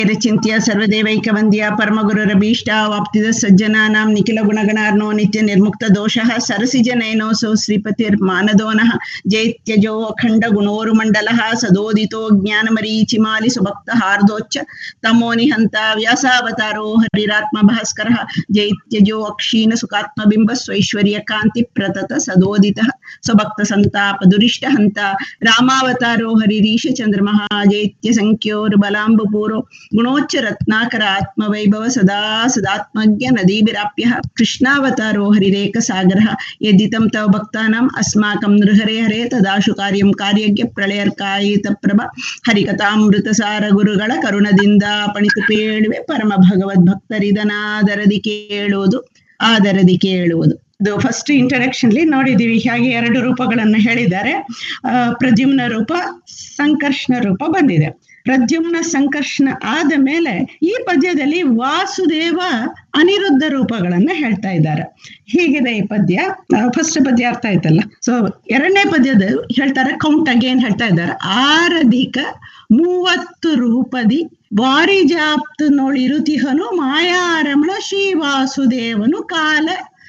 ಚಿಂತ್ಯ ಸರ್ವದೇವೈಕವಂದ್ಯ ಪರಮಗುರುರಭೀಷ್ಟ ವಾಪ್ತಿದ ಸಜ್ಜನಾನಾಂ ನಿಖಿಲ ಗುಣಗಣಾರ್ನೋ ನಿತ್ಯ ನಿರ್ಮುಕ್ತ ದೋಷಃ ಸರಸಿಜ ನಯನೋಸೌ ಶ್ರೀಪತಿರ್ ಮಾನದೋನಃ ಜೈತ್ಯಜೋ ಅಖಂಡ ಗುಣೋರುಮಂಡಲಃ ಸದೋದಿತೋ ಜ್ಞಾನಮರೀಚಿಮಾಲಿ ಸುಭಕ್ತ ಹಾರ್ದೋಚ್ಚ ತಮೋ ನಿಹಂತ ವ್ಯಾಸಾವತಾರೋ ಹರಿರಾತ್ಮ ಭಾಸ್ಕರಃ ಜೈತ್ಯಜೋ ಅಕ್ಷೀಣ ಸುಖಾತ್ಮ ಬಿಂಬ ಸ್ವೈಶ್ವರ್ಯ ಕಾಂತಿ ಪ್ರತತ ಸದೋದಿತಃ ಸ್ವಭಕ್ತ ಸಂತಾಪ ದುರಿಷ್ಟ ಹಂತ ರಾಮಾವತಾರೋ ಹರಿರೀಶ ಚಂದ್ರಮಃ ಜೈತ್ಯ ಸಂಖ್ಯೋರ್ ಬಲಾಂಬಪೂರೋ ಗುಣೋಚ್ಚ ರತ್ನಾಕರ ಆತ್ಮವೈಭವ ಸದಾ ಸದಾತ್ಮಜ್ಞ ನದೀಭಿರಾಪ್ಯ ಕೃಷ್ಣಾವತಾರೋ ಹರಿರೇಕ ಸಾಗರ ಯದ್ದಿತಂ ತವ ಭಕ್ತಾನಾಂ ಅಸ್ಮಾಕಂ ನೃಹರೆ ಹರೇ ತದಾಶು ಕಾರ್ಯಂ ಕಾರ್ಯಜ್ಞ ಪ್ರಳಯರ್ಕಾಯಿತ ಪ್ರಭ ಹರಿಕಥಾಮೃತ ಸಾರ ಗುರುಗಳ ಕರುಣದಿಂದ ಪಣಿತು ಕೇಳುವೆ ಪರಮ ಭಗವದ್ ಭಕ್ತರಿದನಾದರದಿ ಕೇಳುವುದು ಆದರದಿ ಕೇಳುವುದು ಇದು ಫಸ್ಟ್ ಇಂಟ್ರಡಕ್ಷನ್ಲಿ ನೋಡಿದೀವಿ ಹಾಗೆ ಎರಡು ರೂಪಗಳನ್ನು ಹೇಳಿದ್ದಾರೆ ಆ ಪ್ರದ್ಯುಮ್ನ ರೂಪ ಸಂಕರ್ಷಣ ರೂಪ ಬಂದಿದೆ ಪ್ರದ್ಯುಮ್ನ ಸಂಕರ್ಷಣ ಆದ ಮೇಲೆ ಈ ಪದ್ಯದಲ್ಲಿ ವಾಸುದೇವ ಅನಿರುದ್ಧ ರೂಪಗಳನ್ನ ಹೇಳ್ತಾ ಇದ್ದಾರೆ ಹೀಗಿದೆ ಈ ಪದ್ಯ ಫಸ್ಟ್ ಪದ್ಯ ಅರ್ಥ ಆಯ್ತಲ್ಲ ಸೊ ಎರಡನೇ ಪದ್ಯದ ಹೇಳ್ತಾರೆ ಕೌಂಟ್ ಅಗೇನ್ ಹೇಳ್ತಾ ಇದ್ದಾರೆ ಆರಧಿಕ ಮೂವತ್ತು ರೂಪದಿ ವಾರಿಜಾಪ್ತು ನೋಳಿರುತಿಹನು ಮಾಯಾರಮಣ ಶ್ರೀ ವಾಸುದೇವನು ಕಾಲ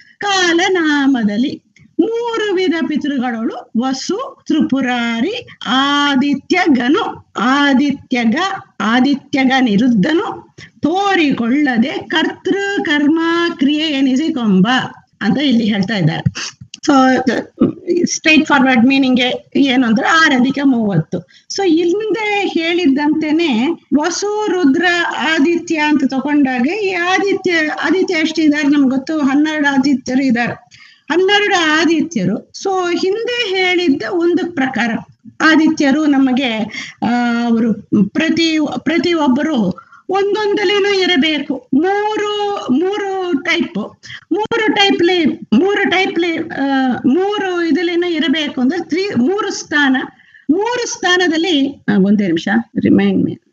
ಕಾಲನಾಮದಲ್ಲಿ ಮೂರು ವಿಧ ಪಿತೃಗಳಳು ವಸು ತ್ರಿಪುರಾರಿ ಆದಿತ್ಯ ಗನು ಆದಿತ್ಯಗ ಆದಿತ್ಯಗ ನಿರುದ್ಧನು ತೋರಿಕೊಳ್ಳದೆ ಕರ್ತೃ ಕರ್ಮ ಕ್ರಿಯೆ ಎನಿಸಿಕೊಂಬ ಅಂತ ಇಲ್ಲಿ ಹೇಳ್ತಾ ಇದ್ದಾರೆ ಸೊ ಸ್ಟ್ರೈಟ್ ಫಾರ್ವರ್ಡ್ ಮೀನಿಂಗ್ ಏನು ಅಂದ್ರೆ ಆರಧಿಕ ಮೂವತ್ತು ಸೊ ಹಿಂದೆ ಹೇಳಿದ್ದಂತೆನೆ ವಸು ರುದ್ರ ಆದಿತ್ಯ ಅಂತ ತಗೊಂಡಾಗ ಈ ಆದಿತ್ಯ ಆದಿತ್ಯ ಎಷ್ಟಿದ್ದಾರೆ ನಮ್ಗೆ ಗೊತ್ತು ಹನ್ನೆರಡು ಆದಿತ್ಯರು ಇದ್ದಾರೆ ಹನ್ನೆರಡು ಆದಿತ್ಯರು ಸೊ ಹಿಂದೆ ಹೇಳಿದ್ದ ಒಂದು ಪ್ರಕಾರ ಆದಿತ್ಯರು ನಮಗೆ ಆ ಅವರು ಪ್ರತಿ ಪ್ರತಿ ಒಬ್ಬರು ಒಂದೊಂದಲೇನೂ ಇರಬೇಕು ಮೂರು ಮೂರು ಟೈಪ್ ಮೂರು ಟೈಪ್ಲಿ ಮೂರು ಟೈಪ್ಲಿ ಮೂರು ಇದಲೇನೋ ಇರಬೇಕು ಅಂದ್ರೆ ತ್ರೀ ಮೂರು ಸ್ಥಾನ ಮೂರು ಸ್ಥಾನದಲ್ಲಿ ಒಂದೇ ನಿಮಿಷ ರಿಮೈಂಡ್ ಮೀ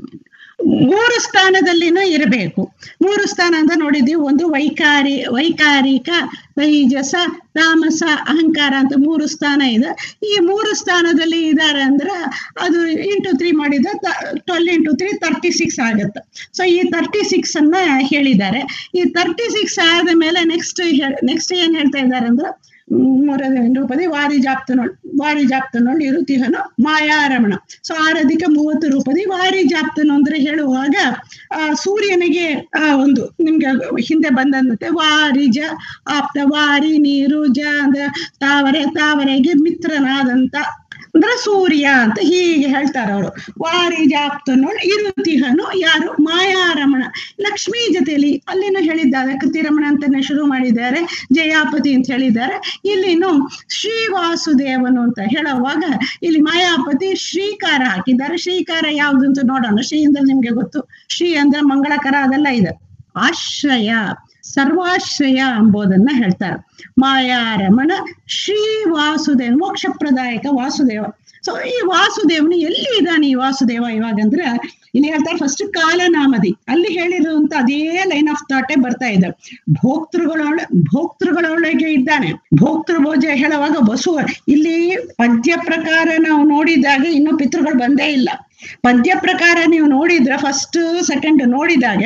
ಮೂರು ಸ್ಥಾನದಲ್ಲಿನೂ ಇರಬೇಕು ಮೂರು ಸ್ಥಾನ ಅಂತ ನೋಡಿದ್ವಿ ಒಂದು ವೈಕಾರಿ ವೈಕಾರಿಕ ತೈಜಸ ತಾಮಸ ಅಹಂಕಾರ ಅಂತ ಮೂರು ಸ್ಥಾನ ಇದೆ ಈ ಮೂರು ಸ್ಥಾನದಲ್ಲಿ ಇದ್ದಾರೆ ಅಂದ್ರೆ ಅದು ಇಂಟು ತ್ರೀ ಮಾಡಿದ್ರೆ twelve into three thirty six ಆಗುತ್ತೆ ಸೊ ಈ ತರ್ಟಿ ಸಿಕ್ಸ್ ಅನ್ನ ಹೇಳಿದ್ದಾರೆ ಈ ತರ್ಟಿ ಸಿಕ್ಸ್ ಆದ ಮೇಲೆ ನೆಕ್ಸ್ಟ್ ನೆಕ್ಸ್ಟ್ ಏನ್ ಹೇಳ್ತಾ ಇದ್ದಾರೆ ಅಂದ್ರೆ ಮೂರನೇ ರೂಪದಿ ವಾರಿ ಜಾಪ್ತನೋಳ್ ವಾರಿ ಜಾಪ್ತನೋಳ್ ಇರುತಿಹನು ಮಾಯಾರಮಣ ಸೊ ಆರಧಿಕ ಮೂವತ್ತು ರೂಪದಿ ವಾರಿ ಜಾಪ್ತನು ಅಂದ್ರೆ ಹೇಳುವಾಗ ಆ ಸೂರ್ಯನಿಗೆ ಆ ಒಂದು ನಿಮ್ಗೆ ಹಿಂದೆ ಬಂದಂತೆ ವಾರಿಜ ಆಪ್ತ ವಾರಿ ನೀರು ಜ ಅಂದ್ರೆ ತಾವರೆ ತಾವರೆಗೆ ಮಿತ್ರನಾದಂತ ಅಂದ್ರೆ ಸೂರ್ಯ ಅಂತ ಹೀಗೆ ಹೇಳ್ತಾರೆ ಅವರು ವಾರಿ ಜಾಪ್ತನೋಳ್ ಇರುತಿಹನು ಯಾರು ಮಾಯಾರಮಣ ಲಕ್ಷ್ಮೀ ಜೊತೆಯಲ್ಲಿ ಅಲ್ಲಿನೂ ಹೇಳಿದ್ದಾರೆ ಕೃತಿರಮಣ ಅಂತಾನೆ ಶುರು ಮಾಡಿದ್ದಾರೆ ಜಯಾಪತಿ ಅಂತ ಹೇಳಿದ್ದಾರೆ ಇಲ್ಲಿನು ಶ್ರೀ ವಾಸುದೇವನು ಅಂತ ಹೇಳುವಾಗ ಇಲ್ಲಿ ಮಾಯಾಪತಿ ಶ್ರೀಕಾರ ಹಾಕಿದ್ದಾರೆ ಶ್ರೀಕಾರ ಯಾವ್ದು ಅಂತ ನೋಡೋಣ ಶ್ರೀ ಅಂದ್ರೆ ನಿಮ್ಗೆ ಗೊತ್ತು ಶ್ರೀ ಅಂದ್ರೆ ಮಂಗಳಕರ ಅದೆಲ್ಲ ಇದೆ ಆಶ್ರಯ ಸರ್ವಾಶ್ರಯ ಎಂಬುದನ್ನ ಹೇಳ್ತಾರೆ ಮಾಯಾರಮಣ ಶ್ರೀ ವಾಸುದೇವ ಮೋಕ್ಷಪ್ರದಾಯಕ ವಾಸುದೇವ ಸೊ ಈ ವಾಸುದೇವನು ಎಲ್ಲಿ ಇದ್ದಾನೆ ಈ ವಾಸುದೇವ ಇವಾಗಂದ್ರೆ ಇಲ್ಲಿ ಹೇಳ್ತಾರೆ ಫಸ್ಟ್ ಕಾಲನಾಮದಿ ಅಲ್ಲಿ ಹೇಳಿರುವಂತ ಅದೇ ಲೈನ್ ಆಫ್ ಥಾಟೇ ಬರ್ತಾ ಇದೆ ಭೋಕ್ತೃಗಳೊಳ ಭೋಕ್ತೃಗಳೊಳಗೆ ಇದ್ದಾನೆ ಭೋಕ್ತೃ ಭೋಜ ಹೇಳುವಾಗ ಬಸವ ಇಲ್ಲಿ ಪದ್ಯ ಪ್ರಕಾರ ನಾವು ನೋಡಿದಾಗ ಇನ್ನು ಪಿತೃಗಳು ಬಂದೇ ಇಲ್ಲ ಪದ್ಯ ಪ್ರಕಾರ ನೀವು ನೋಡಿದ್ರೆ ಫಸ್ಟ್ ಸೆಕೆಂಡ್ ನೋಡಿದಾಗ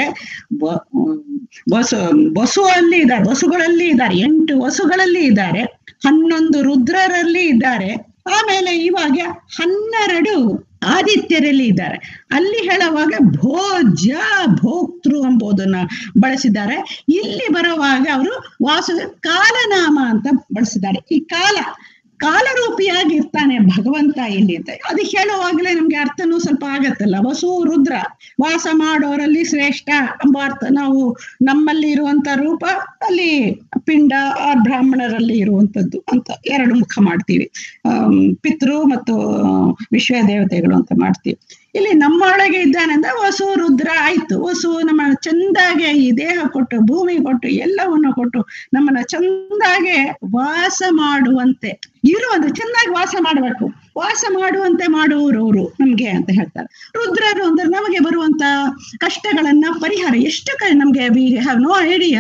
ಬಸು ಬಸು ಅಲ್ಲಿ ಇದ್ದಾರೆ ಬಸುಗಳಲ್ಲಿ ಇದ್ದಾರೆ ಎಂಟು ವಸುಗಳಲ್ಲಿ ಇದ್ದಾರೆ ಹನ್ನೊಂದು ರುದ್ರರಲ್ಲಿ ಇದ್ದಾರೆ ಆಮೇಲೆ ಇವಾಗ ಹನ್ನೆರಡು ಆದಿತ್ಯರಲ್ಲಿ ಇದ್ದಾರೆ ಅಲ್ಲಿ ಹೇಳುವಾಗ ಭೋಜ ಭೋಕ್ತೃ ಎಂಬುದನ್ನ ಬಳಸಿದ್ದಾರೆ ಇಲ್ಲಿ ಬರುವಾಗ ಅವರು ವಾಸು ಕಾಲನಾಮ ಅಂತ ಬಳಸಿದ್ದಾರೆ ಈ ಕಾಲ ಕಾಲರೂಪಿಯಾಗಿ ಇರ್ತಾನೆ ಭಗವಂತ ಇಲ್ಲಿ ಅಂತ ಅದು ಹೇಳುವಾಗಲೇ ನಮ್ಗೆ ಅರ್ಥನೂ ಸ್ವಲ್ಪ ಆಗತ್ತಲ್ಲ ವಸು ರುದ್ರ ವಾಸ ಮಾಡೋರಲ್ಲಿ ಶ್ರೇಷ್ಠ ಎಂಬ ಅರ್ಥ ನಾವು ನಮ್ಮಲ್ಲಿ ಇರುವಂತ ರೂಪ ಅಲ್ಲಿ ಪಿಂಡ ಆ ಬ್ರಾಹ್ಮಣರಲ್ಲಿ ಇರುವಂತದ್ದು ಅಂತ ಎರಡು ಮುಖ ಮಾಡ್ತೀವಿ ಪಿತೃ ಮತ್ತು ವಿಶ್ವ ದೇವತೆಗಳು ಅಂತ ಮಾಡ್ತೀವಿ ಇಲ್ಲಿ ನಮ್ಮೊಳಗೆ ಇದ್ದಾನೆ ಅಂದ್ರೆ ವಸು ರುದ್ರ ಆಯ್ತು ವಸು ನಮ್ಮ ಚಂದಾಗೆ ಈ ದೇಹ ಕೊಟ್ಟು ಭೂಮಿ ಕೊಟ್ಟು ಎಲ್ಲವನ್ನು ಕೊಟ್ಟು ನಮ್ಮನ್ನ ಚಂದಾಗೆ ವಾಸ ಮಾಡುವಂತೆ ಇರುವಂತ ಚೆನ್ನಾಗಿ ವಾಸ ಮಾಡ್ಬೇಕು ವಾಸ ಮಾಡುವಂತೆ ಮಾಡುವವರು ಅವರು ನಮ್ಗೆ ಅಂತ ಹೇಳ್ತಾರೆ ರುದ್ರರು ಅಂದ್ರೆ ನಮಗೆ ಬರುವಂತ ಕಷ್ಟಗಳನ್ನ ಪರಿಹಾರ ಎಷ್ಟು ಕ ನಮ್ಗೆ ವಿ ಹ್ಯಾವ್ ನೋ ಐಡಿಯಾ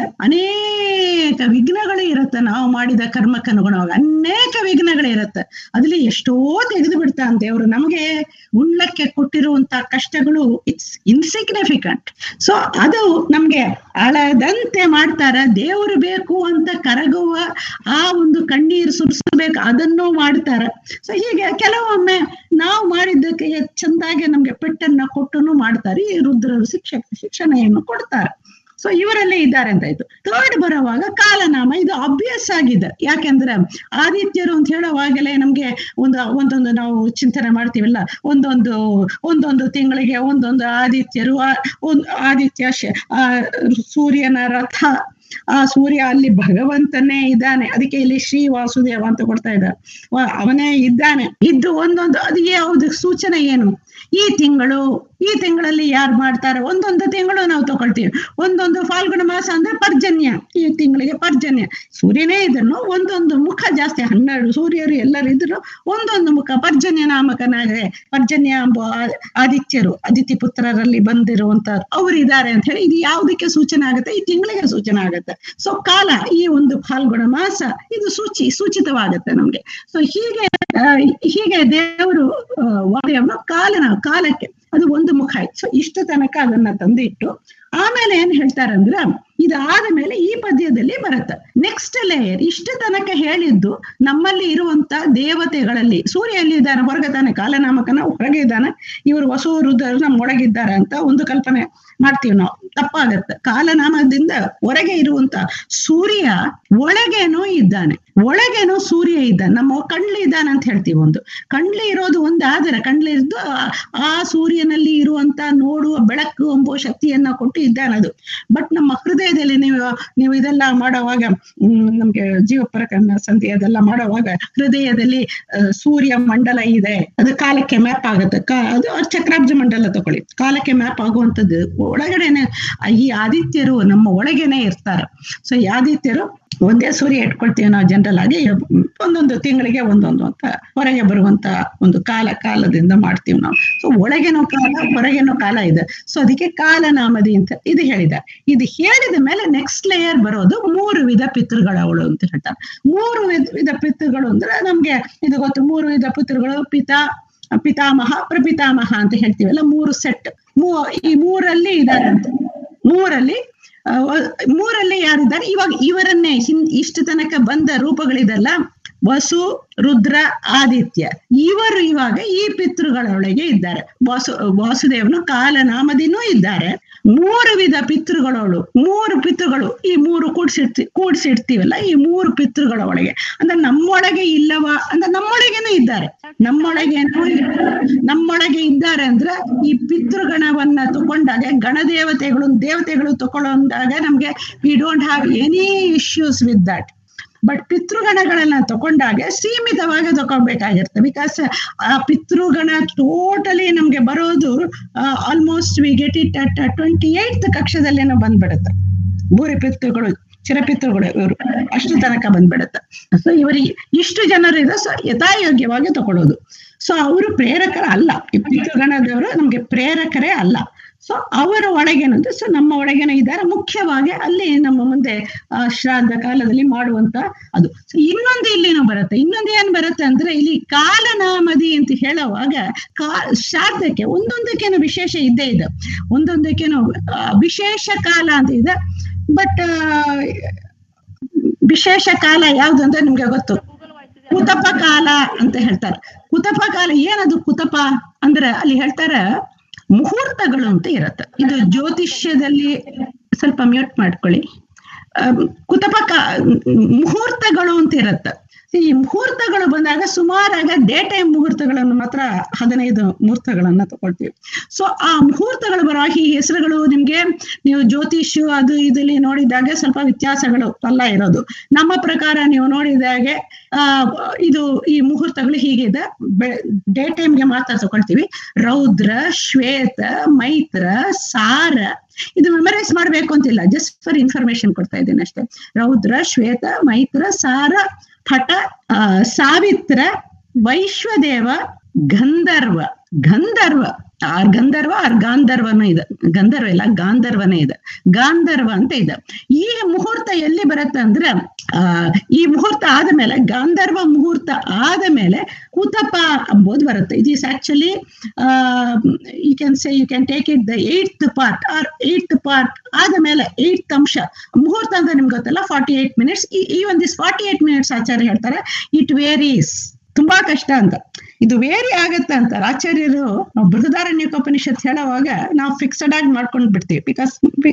ಅನೇಕ ವಿಘ್ನಗಳು ಇರುತ್ತೆ ನಾವು ಮಾಡಿದ ಕರ್ಮಕ್ಕನುಗುಣವಾಗಿ ಅನೇಕ ವಿಘ್ನಗಳು ಇರುತ್ತೆ ಅದ್ರಲ್ಲಿ ಎಷ್ಟೋ ತೆಗೆದು ಬಿಡ್ತಾನೆ ದೇವರು ನಮಗೆ ಉಣ್ಣಕ್ಕೆ ಕೊಟ್ಟಿರುವಂತ ಕಷ್ಟಗಳು ಇಟ್ಸ್ ಇನ್ಸಿಗ್ನಿಫಿಕೆಂಟ್ ಸೊ ಅದು ನಮ್ಗೆ ಅಳದಂತೆ ಮಾಡ್ತಾರ ದೇವರು ಬೇಕು ಅಂತ ಕರಗುವ ಆ ಒಂದು ಕಣ್ಣೀರು ಸುರಿಸಬೇಕು ಅದನ್ನು ಮಾಡ್ತಾರ ಸೊ ಹೀಗೆ ಕೆಲವೊಮ್ಮೆ ನಾವು ಮಾಡಿದ್ದಕ್ಕೆ ಚಂದಾಗಿ ನಮ್ಗೆ ಪೆಟ್ಟನ್ನ ಕೊಟ್ಟನು ಮಾಡ್ತಾರೆ ಈ ರುದ್ರರು ಶಿಕ್ಷಕ ಶಿಕ್ಷಣೆಯನ್ನು ಕೊಡ್ತಾರೆ ಸೊ ಇವರಲ್ಲೇ ಇದ್ದಾರೆ ಅಂತ ಆಯ್ತು ಥರ್ಡ್ ಬರುವಾಗ ಕಾಲನಾಮ ಇದು ಅಭ್ಯಾಸ ಆಗಿದೆ ಯಾಕೆಂದ್ರೆ ಆದಿತ್ಯರು ಅಂತ ಹೇಳುವಾಗಲೇ ನಮ್ಗೆ ಒಂದು ಒಂದೊಂದು ನಾವು ಚಿಂತನೆ ಮಾಡ್ತೀವಲ್ಲ ಒಂದೊಂದು ಒಂದೊಂದು ತಿಂಗಳಿಗೆ ಒಂದೊಂದು ಆದಿತ್ಯರು ಆ- ಒಂದು ಆದಿತ್ಯ ಶ- ಆ ಸೂರ್ಯನ ರಥ ಆ ಸೂರ್ಯ ಅಲ್ಲಿ ಭಗವಂತನೇ ಇದ್ದಾನೆ ಅದಕ್ಕೆ ಇಲ್ಲಿ ಶ್ರೀ ವಾಸುದೇವ ಅಂತ ಕೊಡ್ತಾ ಇದ್ದಾರೆ ವ- ಅವನೇ ಇದ್ದಾನೆ ಇದ್ದು ಒಂದೊಂದು ಅದು ಯಾವುದು ಸೂಚನೆ ಏನು ಈ ತಿಂಗಳು ಈ ತಿಂಗಳಲ್ಲಿ ಯಾರು ಮಾಡ್ತಾರೆ ಒಂದೊಂದು ತಿಂಗಳು ನಾವು ತಗೊಳ್ತೀವಿ ಒಂದೊಂದು ಫಾಲ್ಗುಣ ಮಾಸ ಅಂದ್ರೆ ಪರ್ಜನ್ಯ ಈ ತಿಂಗಳಿಗೆ ಪರ್ಜನ್ಯ ಸೂರ್ಯನೇ ಇದ್ರು ಒಂದೊಂದು ಮುಖ ಜಾಸ್ತಿ ಹನ್ನೆರಡು ಸೂರ್ಯರು ಎಲ್ಲರೂ ಇದ್ರು ಒಂದೊಂದು ಮುಖ ಪರ್ಜನ್ಯ ನಾಮಕನಾಗೆ ಪರ್ಜನ್ಯ ಎಂಬ ಆ- ಆದಿತ್ಯರು ಅದಿತಿ ಪುತ್ರರಲ್ಲಿ ಬಂದಿರುವಂತ ಅವ್ರು ಇದ್ದಾರೆ ಅಂತ ಹೇಳಿ ಇದು ಯಾವುದಕ್ಕೆ ಸೂಚನೆ ಆಗುತ್ತೆ ಈ ತಿಂಗಳಿಗೆ ಸೂಚನೆ ಆಗುತ್ತೆ ಸೊ ಕಾಲ ಈ ಒಂದು ಫಾಲ್ಗುಣ ಮಾಸ ಇದು ಸೂಚಿ ಸೂಚಿತವಾಗುತ್ತೆ ನಮ್ಗೆ ಸೊ ಹೀಗೆ ಆ, ಹೀಗೆ ದೇವರು ವಾಯುವನ್ನು ಕಾಲನ ಕಾಲಕ್ಕೆ ಅದು ಒಂದು ಮುಖ ಆಯ್ತು ಸೊ ಇಷ್ಟು ತನಕ ಅದನ್ನ ತಂದಿಟ್ಟು ಆಮೇಲೆ ಏನ್ ಹೇಳ್ತಾರಂದ್ರ ಇದಾದ ಮೇಲೆ ಈ ಪದ್ಯದಲ್ಲಿ ಬರುತ್ತೆ ನೆಕ್ಸ್ಟ್ ಲೇಯರ್ ಇಷ್ಟು ತನಕ ಹೇಳಿದ್ದು ನಮ್ಮಲ್ಲಿ ಇರುವಂತ ದೇವತೆಗಳಲ್ಲಿ ಸೂರ್ಯ ಎಲ್ಲಿ ಇದ್ದಾನೆ ಹೊರಗೆ ತಾನೆ ಕಾಲನಾಮಕನ ಹೊರಗೆ ಇದ್ದಾನೆ ಇವರು ವಸು ರುದ್ರರು ನಮ್ಮ ಒಳಗಿದ್ದಾರೆ ಅಂತ ಒಂದು ಕಲ್ಪನೆ ಮಾಡ್ತೀವಿ ನಾವು ತಪ್ಪಾಗತ್ತೆ ಕಾಲನಾಮದಿಂದ ಹೊರಗೆ ಇರುವಂತ ಸೂರ್ಯ ಒಳಗೇನೋ ಇದ್ದಾನೆ ಒಳಗೇನೋ ಸೂರ್ಯ ಇದ್ದಾನೆ ನಮ್ಮ ಕಣ್ಲಿ ಇದ್ದಾನೆ ಅಂತ ಹೇಳ್ತೀವಿ ಒಂದು ಕಣ್ಲಿ ಇರೋದು ಒಂದು ಆದರೆ ಕಣ್ಲಿ ಇದ್ದು ಆ- ಆ ಸೂರ್ಯನಲ್ಲಿ ಇರುವಂತ ನೋಡುವ ಬೆಳಕು ಎಂಬುವ ಶಕ್ತಿಯನ್ನ ಕೊಟ್ಟು ಇದ್ದಾನೆ ಅದು ಬಟ್ ನಮ್ಮ ಹೃದಯದಲ್ಲಿ ನೀವು ನೀವು ಇದೆಲ್ಲ ಮಾಡುವಾಗ ಹ್ಮ್, ನಮ್ಗೆ ಜೀವ ಪ್ರಕರಣ ಸಂಧಿ ಅದೆಲ್ಲ ಮಾಡುವಾಗ ಹೃದಯದಲ್ಲಿ ಆ, ಸೂರ್ಯ ಮಂಡಲ ಇದೆ ಅದು ಕಾಲಕ್ಕೆ ಮ್ಯಾಪ್ ಆಗುತ್ತೆ ಕಾ ಅದು ಚಕ್ರಾಬ್ಜ ಮಂಡಲ ತಗೊಳ್ಳಿ ಕಾಲಕ್ಕೆ ಮ್ಯಾಪ್ ಆಗುವಂಥದ್ದು ಒಳಗಡೆನೆ ಆ ಈ ಆದಿತ್ಯರು ನಮ್ಮ ಒಳಗೇನೆ ಇರ್ತಾರೆ ಸೊ ಈ ಆದಿತ್ಯರು ಒಂದೇ ಸೂರ್ಯ ಇಟ್ಕೊಳ್ತೀವಿ ನಾವು ಜನರಲ್ ಆಗಿ ಒಂದೊಂದು ತಿಂಗಳಿಗೆ ಒಂದೊಂದು ಅಂತ ಹೊರಗೆ ಬರುವಂತ ಒಂದು ಕಾಲ ಕಾಲದಿಂದ ಮಾಡ್ತೀವಿ ನಾವು ಸೊ ಒಳಗೇನೋ ಕಾಲ ಹೊರಗೇನೋ ಕಾಲ ಇದೆ ಸೊ ಅದಕ್ಕೆ ಕಾಲನಾಮದಿ ಅಂತ ಇದು ಹೇಳಿದ ಇದು ಹೇಳಿದ ಮೇಲೆ ನೆಕ್ಸ್ಟ್ ಲೇಯರ್ ಬರೋದು ಮೂರು ವಿಧ ಪಿತೃಗಳವಳು ಅಂತ ಹೇಳ್ತಾರೆ ಮೂರು ವಿಧ ವಿಧ ಪಿತೃಗಳು ಅಂದ್ರೆ ನಮ್ಗೆ ಇದು ಗೊತ್ತು ಮೂರು ವಿಧ ಪಿತೃಗಳು ಪಿತಾ ಪಿತಾಮಹ ಪ್ರಪಿತಾಮಹ ಅಂತ ಹೇಳ್ತೀವಲ್ಲ ಮೂರು ಸೆಟ್ ಮೂ ಈ ಮೂರಲ್ಲಿ ಇದ್ದಾರೆ ಅಂತ ಮೂರಲ್ಲಿ ಆ, ವ- ಮೂರಲ್ಲಿ ಯಾರಿದ್ದಾರೆ ಇವಾಗ ಇವರನ್ನೇ ಹಿನ್ ಇಷ್ಟು ತನಕ ಬಂದ ರೂಪಗಳಿದೆಲ್ಲ ವಸು ರುದ್ರ ಆದಿತ್ಯ ಇವರು ಇವಾಗ ಈ ಪಿತೃಗಳೊಳಗೆ ಇದ್ದಾರೆ ವಾಸು ವಾಸುದೇವನು ಕಾಲನಾಮದಿನೂ ಇದ್ದಾರೆ ಮೂರು ವಿಧ ಪಿತೃಗಳವಳು ಮೂರು ಪಿತೃಗಳು ಈ ಮೂರು ಕೂಡ್ಸಿರ್ತಿ ಕೂಡ್ಸಿಡ್ತೀವಲ್ಲ ಈ ಮೂರು ಪಿತೃಗಳ ಒಳಗೆ ಅಂದ್ರೆ ನಮ್ಮೊಳಗೆ ಇಲ್ಲವಾ ಅಂದ್ರೆ ನಮ್ಮೊಳಗೇನೂ ಇದ್ದಾರೆ ನಮ್ಮೊಳಗೇನೋ ನಮ್ಮೊಳಗೆ ಇದ್ದಾರೆ ಅಂದ್ರೆ ಈ ಪಿತೃಗಣವನ್ನ ತಗೊಂಡಾಗ ಗಣದೇವತೆಗಳು ದೇವತೆಗಳು ತಗೊಂಡಾಗ ನಮ್ಗೆ we don't have any issues with that but ಪಿತೃಗಣಗಳನ್ನ ತಗೊಂಡಾಗ ಸೀಮಿತವಾಗಿ ತಗೊಳ್ಬೇಕಾಗಿರುತ್ತೆ ಬಿಕಾಸ್ ಆ ಪಿತೃಗಣ ಟೋಟಲಿ ನಮ್ಗೆ ಬರೋದು almost we get it at twenty eight ಕಕ್ಷದಲ್ಲೇನೋ ಬಂದ್ಬಿಡುತ್ತೆ ಭೂರಿ ಪಿತೃಗಳು ಚಿರಪಿತೃಗಳು ಇವರು ಅಷ್ಟು ತನಕ ಬಂದ್ಬಿಡುತ್ತೆ ಸೊ ಇವರಿಗೆ ಇಷ್ಟು ಜನರು ಇದೆ ಸೊ ಯಥಾಯೋಗ್ಯವಾಗಿ ತಗೊಳ್ಳೋದು ಸೊ ಅವರು ಪ್ರೇರಕರ ಅಲ್ಲ ಈ ಪಿತೃಗಣದವರು ನಮ್ಗೆ ಪ್ರೇರಕರೇ ಅಲ್ಲ ಸೊ ಅವರ ಒಳಗೇನಂದ್ರೆ ಸೊ ನಮ್ಮ ಒಳಗೇನೋ ಇದ್ದಾರೆ ಮುಖ್ಯವಾಗಿ ಅಲ್ಲಿ ನಮ್ಮ ಮುಂದೆ ಆ, ಶ್ರಾದ್ದ ಕಾಲದಲ್ಲಿ ಮಾಡುವಂತ ಅದು ಸೊ ಇನ್ನೊಂದು ಇಲ್ಲಿನೂ ಬರುತ್ತೆ ಇನ್ನೊಂದು ಏನ್ ಬರುತ್ತೆ ಅಂದ್ರೆ ಇಲ್ಲಿ ಕಾಲನಾಮದಿ ಅಂತ ಹೇಳುವಾಗ ಕಾ ಶ್ರಾದ್ದಕ್ಕೆ ಒಂದೊಂದಕ್ಕೇನೋ ವಿಶೇಷ ಇದ್ದೇ ಇದೆ ಒಂದೊಂದಕ್ಕೇನೋ ಆ, ವಿಶೇಷ ಕಾಲ ಅಂತ ಇದೆ ಬಟ್ ವಿಶೇಷ ಕಾಲ ಯಾವ್ದು ಅಂದ್ರೆ ನಿಮ್ಗೆ ಗೊತ್ತು ಕುತಪ ಕಾಲ ಅಂತ ಹೇಳ್ತಾರೆ ಕುತಪ ಕಾಲ ಏನದು ಕುತಪ ಅಂದ್ರೆ ಅಲ್ಲಿ ಹೇಳ್ತಾರೆ ಮುಹೂರ್ತಗಳು ಅಂತ ಇರತ್ತೆ ಇದು ಜ್ಯೋತಿಷ್ಯದಲ್ಲಿ ಸ್ವಲ್ಪ ಮ್ಯೂಟ್ ಮಾಡ್ಕೊಳ್ಳಿ ಅಹ್, ಕುತಪ ಕಾ ಮುಹೂರ್ತಗಳು ಅಂತ ಇರತ್ತೆ ಈ ಮುಹೂರ್ತಗಳು ಬಂದಾಗ ಸುಮಾರಾಗ ಡೇ ಟೈಮ್ ಮುಹೂರ್ತಗಳನ್ನು ಮಾತ್ರ ಹದಿನೈದು ಮುಹೂರ್ತಗಳನ್ನ ತಗೊಳ್ತೀವಿ ಸೊ ಆ ಮುಹೂರ್ತಗಳು ಬರೋ ಈ ಹೆಸರುಗಳು ನಿಮ್ಗೆ ನೀವು ಜ್ಯೋತಿಷ್ಯ ಅದು ಇದಲ್ಲಿ ನೋಡಿದಾಗ ಸ್ವಲ್ಪ ವ್ಯತ್ಯಾಸಗಳು ಎಲ್ಲ ಇರೋದು ನಮ್ಮ ಪ್ರಕಾರ ನೀವು ನೋಡಿದಾಗೆ ಆ ಇದು ಈ ಮುಹೂರ್ತಗಳು ಹೀಗಿದೆ ಡೇ ಟೈಮ್ಗೆ ಮಾತ್ರ ತಗೊಳ್ತೀವಿ ರೌದ್ರ ಶ್ವೇತ ಮೈತ್ರ ಸಾರ ಇದು ಮೆಮರೈಸ್ ಮಾಡ್ಬೇಕು ಅಂತಿಲ್ಲ ಜಸ್ಟ್ ಫಾರ್ ಇನ್ಫಾರ್ಮೇಶನ್ ಕೊಡ್ತಾ ಇದ್ದೀನಿ ಅಷ್ಟೇ ರೌದ್ರ ಶ್ವೇತ ಮೈತ್ರ ಸಾರ ಪಟ ಆ, ಸಾವಿತ್ರ ವೈಶ್ವದೇವ ಗಂಧರ್ವ ಗಂಧರ್ವ ಆರ್ ಗಂಧರ್ವ ಆರ್ ಗಾಂಧರ್ವನ ಇದೆ ಗಂಧರ್ವ ಇಲ್ಲ ಗಾಂಧರ್ವನೇ ಇದೆ ಗಾಂಧರ್ವ ಅಂತ ಇದೆ ಈ ಮುಹೂರ್ತ ಎಲ್ಲಿ ಬರುತ್ತೆ ಅಂದ್ರೆ ಆ ಈ ಮುಹೂರ್ತ ಆದ ಮೇಲೆ ಗಾಂಧರ್ವ ಮುಹೂರ್ತ ಆದ ಮೇಲೆ ಕುತಪ ಅಂಬೋದು ಬರುತ್ತೆ it is actually you can say you can take it the eight part or eight part ಆದ ಮೇಲೆ ಏಯ್ತ್ ಅಂಶ ಮುಹೂರ್ತ ಅಂತ ನಿಮ್ಗೆ ಗೊತ್ತಲ್ಲ ಫಾರ್ಟಿ ಏಟ್ ಮಿನಿಟ್ಸ್ ಈ ಒಂದು ದಿಸ್ ಫಾರ್ಟಿ ಏಟ್ ಮಿನಿಟ್ಸ್ ಆಚಾರ್ಯ ಹೇಳ್ತಾರೆ ಇಟ್ ವೇರೀಸ್ ತುಂಬಾ ಕಷ್ಟ ಅಂತ ಇದು ವೇರಿ ಆಗತ್ತೆ ಅಂತಾರೆ ಆಚಾರ್ಯರು ಬೃಹದಾರಣ್ಯಕೋಪನಿಷತ್ ಹೇಳುವಾಗ ನಾವು ಫಿಕ್ಸಡ್ ಆಗಿ ಮಾಡ್ಕೊಂಡ್ ಬಿಡ್ತೀವಿ ಬಿಕಾಸ್